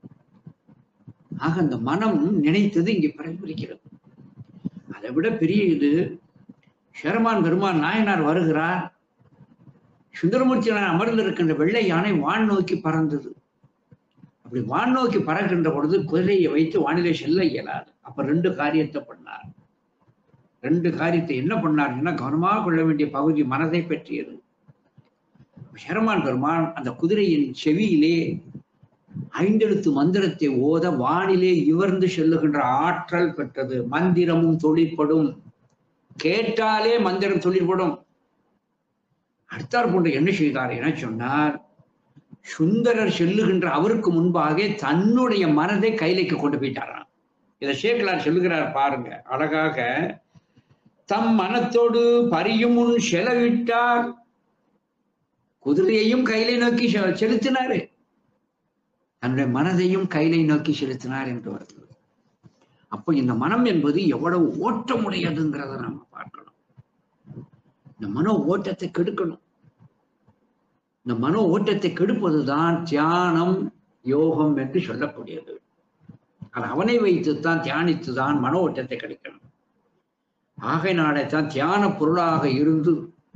ஆக அந்த மனம் நினைத்தது இங்கே பரப்புரிக்கிறது அதை விட பெரிய இது ஷெரமான் பெருமான் நாயனார் வருகிறார் சுந்தரமூர்த்தி அமர்ந்திருக்கின்ற வெள்ளை யானை வான் நோக்கி பறந்தது அப்படி வான் நோக்கி பறக்கின்ற பொழுது குதிரையை வைத்து வானிலை செல்ல இயலாது அப்ப ரெண்டு காரியத்தை பண்ணார் ரெண்டு காரியத்தை என்ன பண்ணாருன்னா கவனமாக கொள்ள வேண்டிய பகுதி மனதை பற்றியது ஷெரமான் பெருமான் அந்த குதிரையின் செவியிலே ஐந்தெழுத்து மந்திரத்தை ஓத வானிலே இவர்ந்து செல்லுகின்ற ஆற்றல் பெற்றது மந்திரமும் தொழிற்படும் கேட்டாலே மந்திரம் தொழிற்படும் அடுத்தார் போன்ற என்ன செய்தார் என சொன்னார் சுந்தரர் செல்லுகின்ற அவருக்கு முன்பாக தன்னுடைய மனதை கைலைக்கு கொண்டு போயிட்டாராம் இதை சேக்கலார் சொல்லுகிறார் பாருங்க அழகாக தம் மனத்தோடு பரியும் முன் செலவிட்டார் குதிரையையும் கையிலை நோக்கி செ- செலுத்தினாரு தன்னுடைய மனதையும் கையிலை நோக்கி செலுத்தினார் என்று வருகிறது அப்போ இந்த மனம் என்பது எவ்வளவு ஓட்டமுடையதுங்கிறத நாம பார்க்கணும் இந்த மனோ ஓட்டத்தை கெடுக்கணும் இந்த மனோ ஓட்டத்தை கெடுப்பதுதான் தியானம் யோகம் என்று சொல்லக்கூடியது அது அவனை வைத்துத்தான் தியானித்துதான் மன ஓட்டத்தை கெடுக்கணும் ஆகையினாலே தான் தியான பொருளாக இருந்து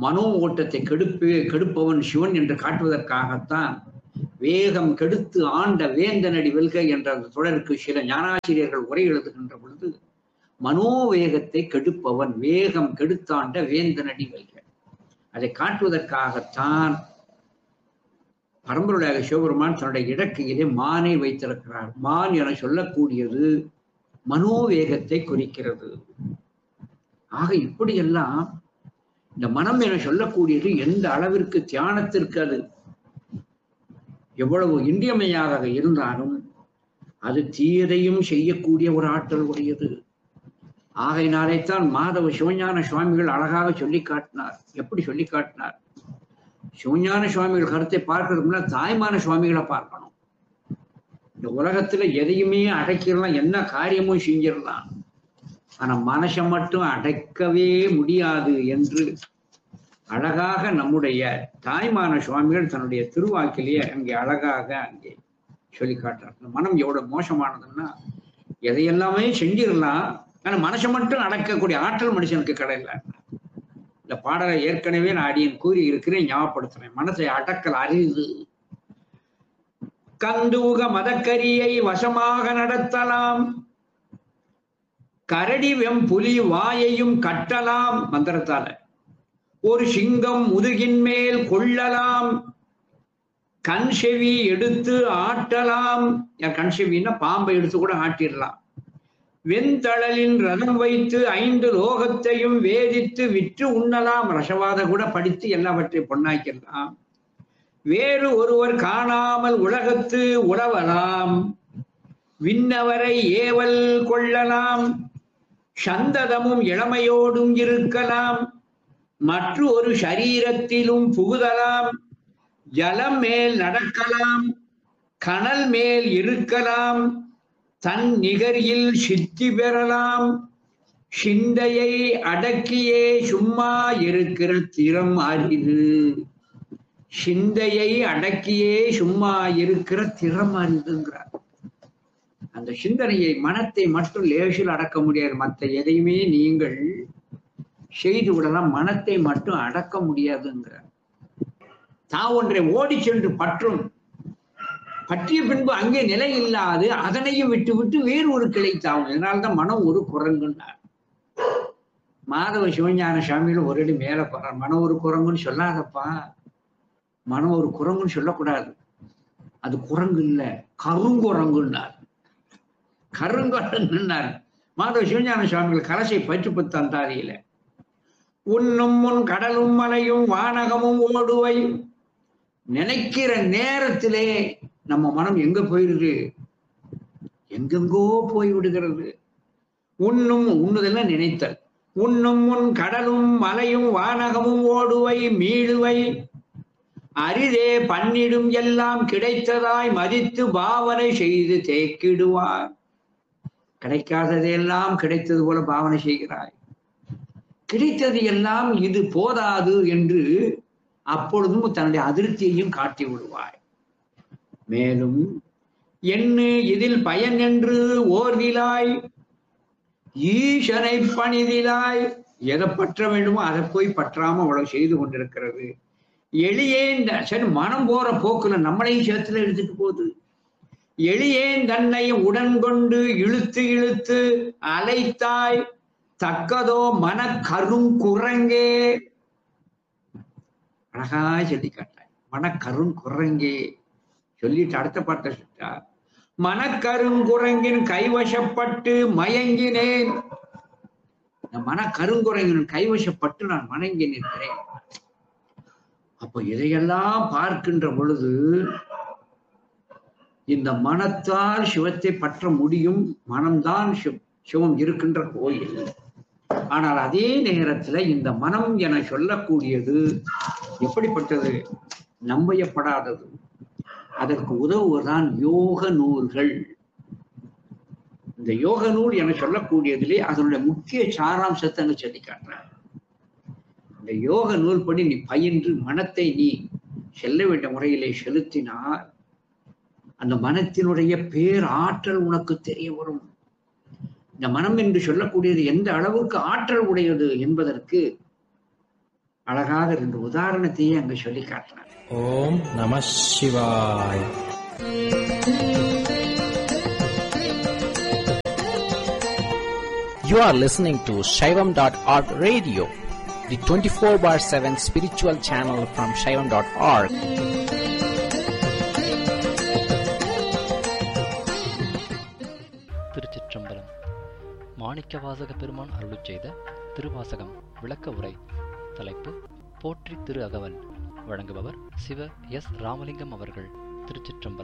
மனோ ஓட்டத்தை கெடுப்பு கெடுப்பவன் சிவன் என்று காட்டுவதற்காகத்தான் வேகம் கெடுத்து ஆண்ட வேந்தனடி வெல்க என்ற அந்த தொடருக்கு சில ஞானாசிரியர்கள் உரை எழுதுகின்ற பொழுது மனோவேகத்தை கெடுப்பவன் வேகம் கெடுத்தாண்ட வேந்தனடி வெல்க அதை காட்டுவதற்காகத்தான் பரம்பொருளாக சிவபெருமான் தன்னுடைய இடக்கையிலே மானை வைத்திருக்கிறார் மான் என சொல்லக்கூடியது மனோவேகத்தை குறிக்கிறது ஆக இப்படியெல்லாம் இந்த மனம் என சொல்லக்கூடியது எந்த அளவிற்கு தியானத்திற்கு அது எவ்வளவு இன்றியமையாக இருந்தாலும் அது தீயதையும் செய்யக்கூடிய ஒரு ஆற்றல் உடையது ஆகையினாலேத்தான் மாதவ சிவஞான சுவாமிகள் அழகாக சொல்லி காட்டினார் எப்படி சொல்லி காட்டினார் சிவஞான சுவாமிகள் கருத்தை பார்க்கறதுக்குள்ள தாய்மான சுவாமிகளை பார்க்கணும் இந்த உலகத்துல எதையுமே அடைக்கிடலாம் என்ன காரியமும் செஞ்சிடலாம் ஆனா மனசை மட்டும் அடைக்கவே முடியாது என்று அழகாக நம்முடைய தாய்மான சுவாமிகள் தன்னுடைய திருவாக்கிலேயே அங்கே அழகாக அங்கே சொல்லி காட்டுறார் இந்த மனம் எவ்வளவு மோசமானதுன்னா எதையெல்லாமே செஞ்சிடலாம் ஆனா மனசை மட்டும் அடக்கக்கூடிய ஆற்றல் மனுஷனுக்கு கிடையல இந்த பாடலை ஏற்கனவே நான் அடியன் கூறி இருக்கிறேன் ஞாபகப்படுத்துறேன் மனசை அடக்கல் அறிவு கந்தூக மதக்கரியை வசமாக நடத்தலாம் கரடி வெம் புலி வாயையும் கட்டலாம் மந்திரத்தால ஒரு சிங்கம் முதுகின் மேல் கொள்ளலாம் கண் செவி எடுத்து ஆட்டலாம் கண் செவின்னா பாம்பை எடுத்து கூட ஆட்டிடலாம் வெண்தழலின் ரதம் வைத்து ஐந்து லோகத்தையும் வேதித்து விற்று உண்ணலாம் ரசவாத கூட படித்து எல்லாவற்றையும் பொன்னாக்கிடலாம் வேறு ஒருவர் காணாமல் உலகத்து உழவலாம் விண்ணவரை ஏவல் கொள்ளலாம் சந்ததமும் இளமையோடும் இருக்கலாம் மற்ற ஒரு சரீரத்திலும் புகுதலாம் ஜலம் மேல் நடக்கலாம் கனல் மேல் இருக்கலாம் தன் நிகரில் சித்தி பெறலாம் சிந்தையை அடக்கியே சும்மா இருக்கிற திறம் அரிது சிந்தையை அடக்கியே சும்மா இருக்கிற திறம் அரிதுங்கிறார் அந்த சிந்தனையை மனத்தை மட்டும் லேசில் அடக்க முடியாது மற்ற எதையுமே நீங்கள் செய்து விடலாம் மனத்தை மட்டும் அடக்க முடியாதுங்கிறார் தான் ஒன்றை ஓடி சென்று பற்றும் பற்றிய பின்பு அங்கே நிலை இல்லாது அதனையும் விட்டு விட்டு வேறு ஒரு கிளை தாவும் இதனால்தான் மனம் ஒரு குரங்குன்னார் மாதவ சிவஞான சாமியில ஒரு அடி மேல போறார் மனம் ஒரு குரங்குன்னு சொல்லாதப்பா மனம் ஒரு குரங்குன்னு சொல்லக்கூடாது அது குரங்கு இல்ல கருங்குரங்குன்னார் கருங்குரங்குன்னார் மாதவ சிவஞான சுவாமிகள் கலசை பற்று புத்தந்தாரியில உன்னும் முன் கடலும் மலையும் வானகமும் ஓடுவை நினைக்கிற நேரத்திலே நம்ம மனம் எங்க போயிடுது எங்கெங்கோ போய் விடுகிறது உண்ணும் உண்ணுதெல்லாம் நினைத்தல் உண்ணும் முன் கடலும் மலையும் வானகமும் ஓடுவை மீளுவை அரிதே பண்ணிடும் எல்லாம் கிடைத்ததாய் மதித்து பாவனை செய்து தேக்கிடுவார் கிடைக்காததெல்லாம் கிடைத்தது போல பாவனை செய்கிறாய் கிடைத்தது எல்லாம் இது போதாது என்று அப்பொழுதும் தன்னுடைய அதிருப்தியையும் காட்டி விடுவாய் மேலும் எண்ணு இதில் பயன் என்று ஓர்திலாய் ஈசனை பணிதிலாய் எதை பற்ற வேண்டுமோ அதை போய் பற்றாம அவ்வளவு செய்து கொண்டிருக்கிறது எளியேன் சரி மனம் போற போக்குல நம்மளையும் சேர்த்துல எடுத்துட்டு போகுது எளியேன் தன்னை உடன் கொண்டு இழுத்து இழுத்து அலைத்தாய் தக்கதோ மன கருங்குரங்கே அழகா சொல்லி காட்டாய் மன கருங்குரங்கே சொல்லிட்டு அடுத்த பாட்டை சொல்லிட்டார் மனக்கருங்குரங்கின் கைவசப்பட்டு மயங்கினேன் மன கருங்குரங்கின் கைவசப்பட்டு நான் மணங்கி நிற்கிறேன் அப்போ இதையெல்லாம் பார்க்கின்ற பொழுது இந்த மனத்தால் சிவத்தை பற்ற முடியும் மனம்தான் சிவம் இருக்கின்ற கோயில் ஆனால் அதே நேரத்துல இந்த மனம் என சொல்லக்கூடியது எப்படிப்பட்டது நம்பையப்படாதது அதற்கு உதவுவதுதான் யோக நூல்கள் இந்த யோக நூல் என சொல்லக்கூடியதிலே அதனுடைய முக்கிய சாராம்சத்தை அங்க சொல்லி காட்டுறார் இந்த யோக நூல் படி நீ பயின்று மனத்தை நீ செல்ல வேண்டிய முறையிலே செலுத்தினால் அந்த மனத்தினுடைய பேராற்றல் உனக்கு தெரிய வரும் இந்த மனம் என்று சொல்லக்கூடியது எந்த அளவுக்கு ஆற்றல் உடையது என்பதற்கு அழகாக ரெண்டு உதாரணத்தையே அங்கு சொல்லி காட்டினார் ஓம் நம சிவாய் You are listening to Shaivam.org radio, the 24 bar 7 spiritual channel from Shaivam.org. திருச்சிற்றம்பலம் மாணிக்கவாசக பெருமான் அருளிச் செய்த திருவாசகம் விளக்க உரை தலைப்பு போற்றி திரு அகவல் வழங்குபவர் சிவ எஸ் ராமலிங்கம் அவர்கள் திருச்சிற்றம்பலம்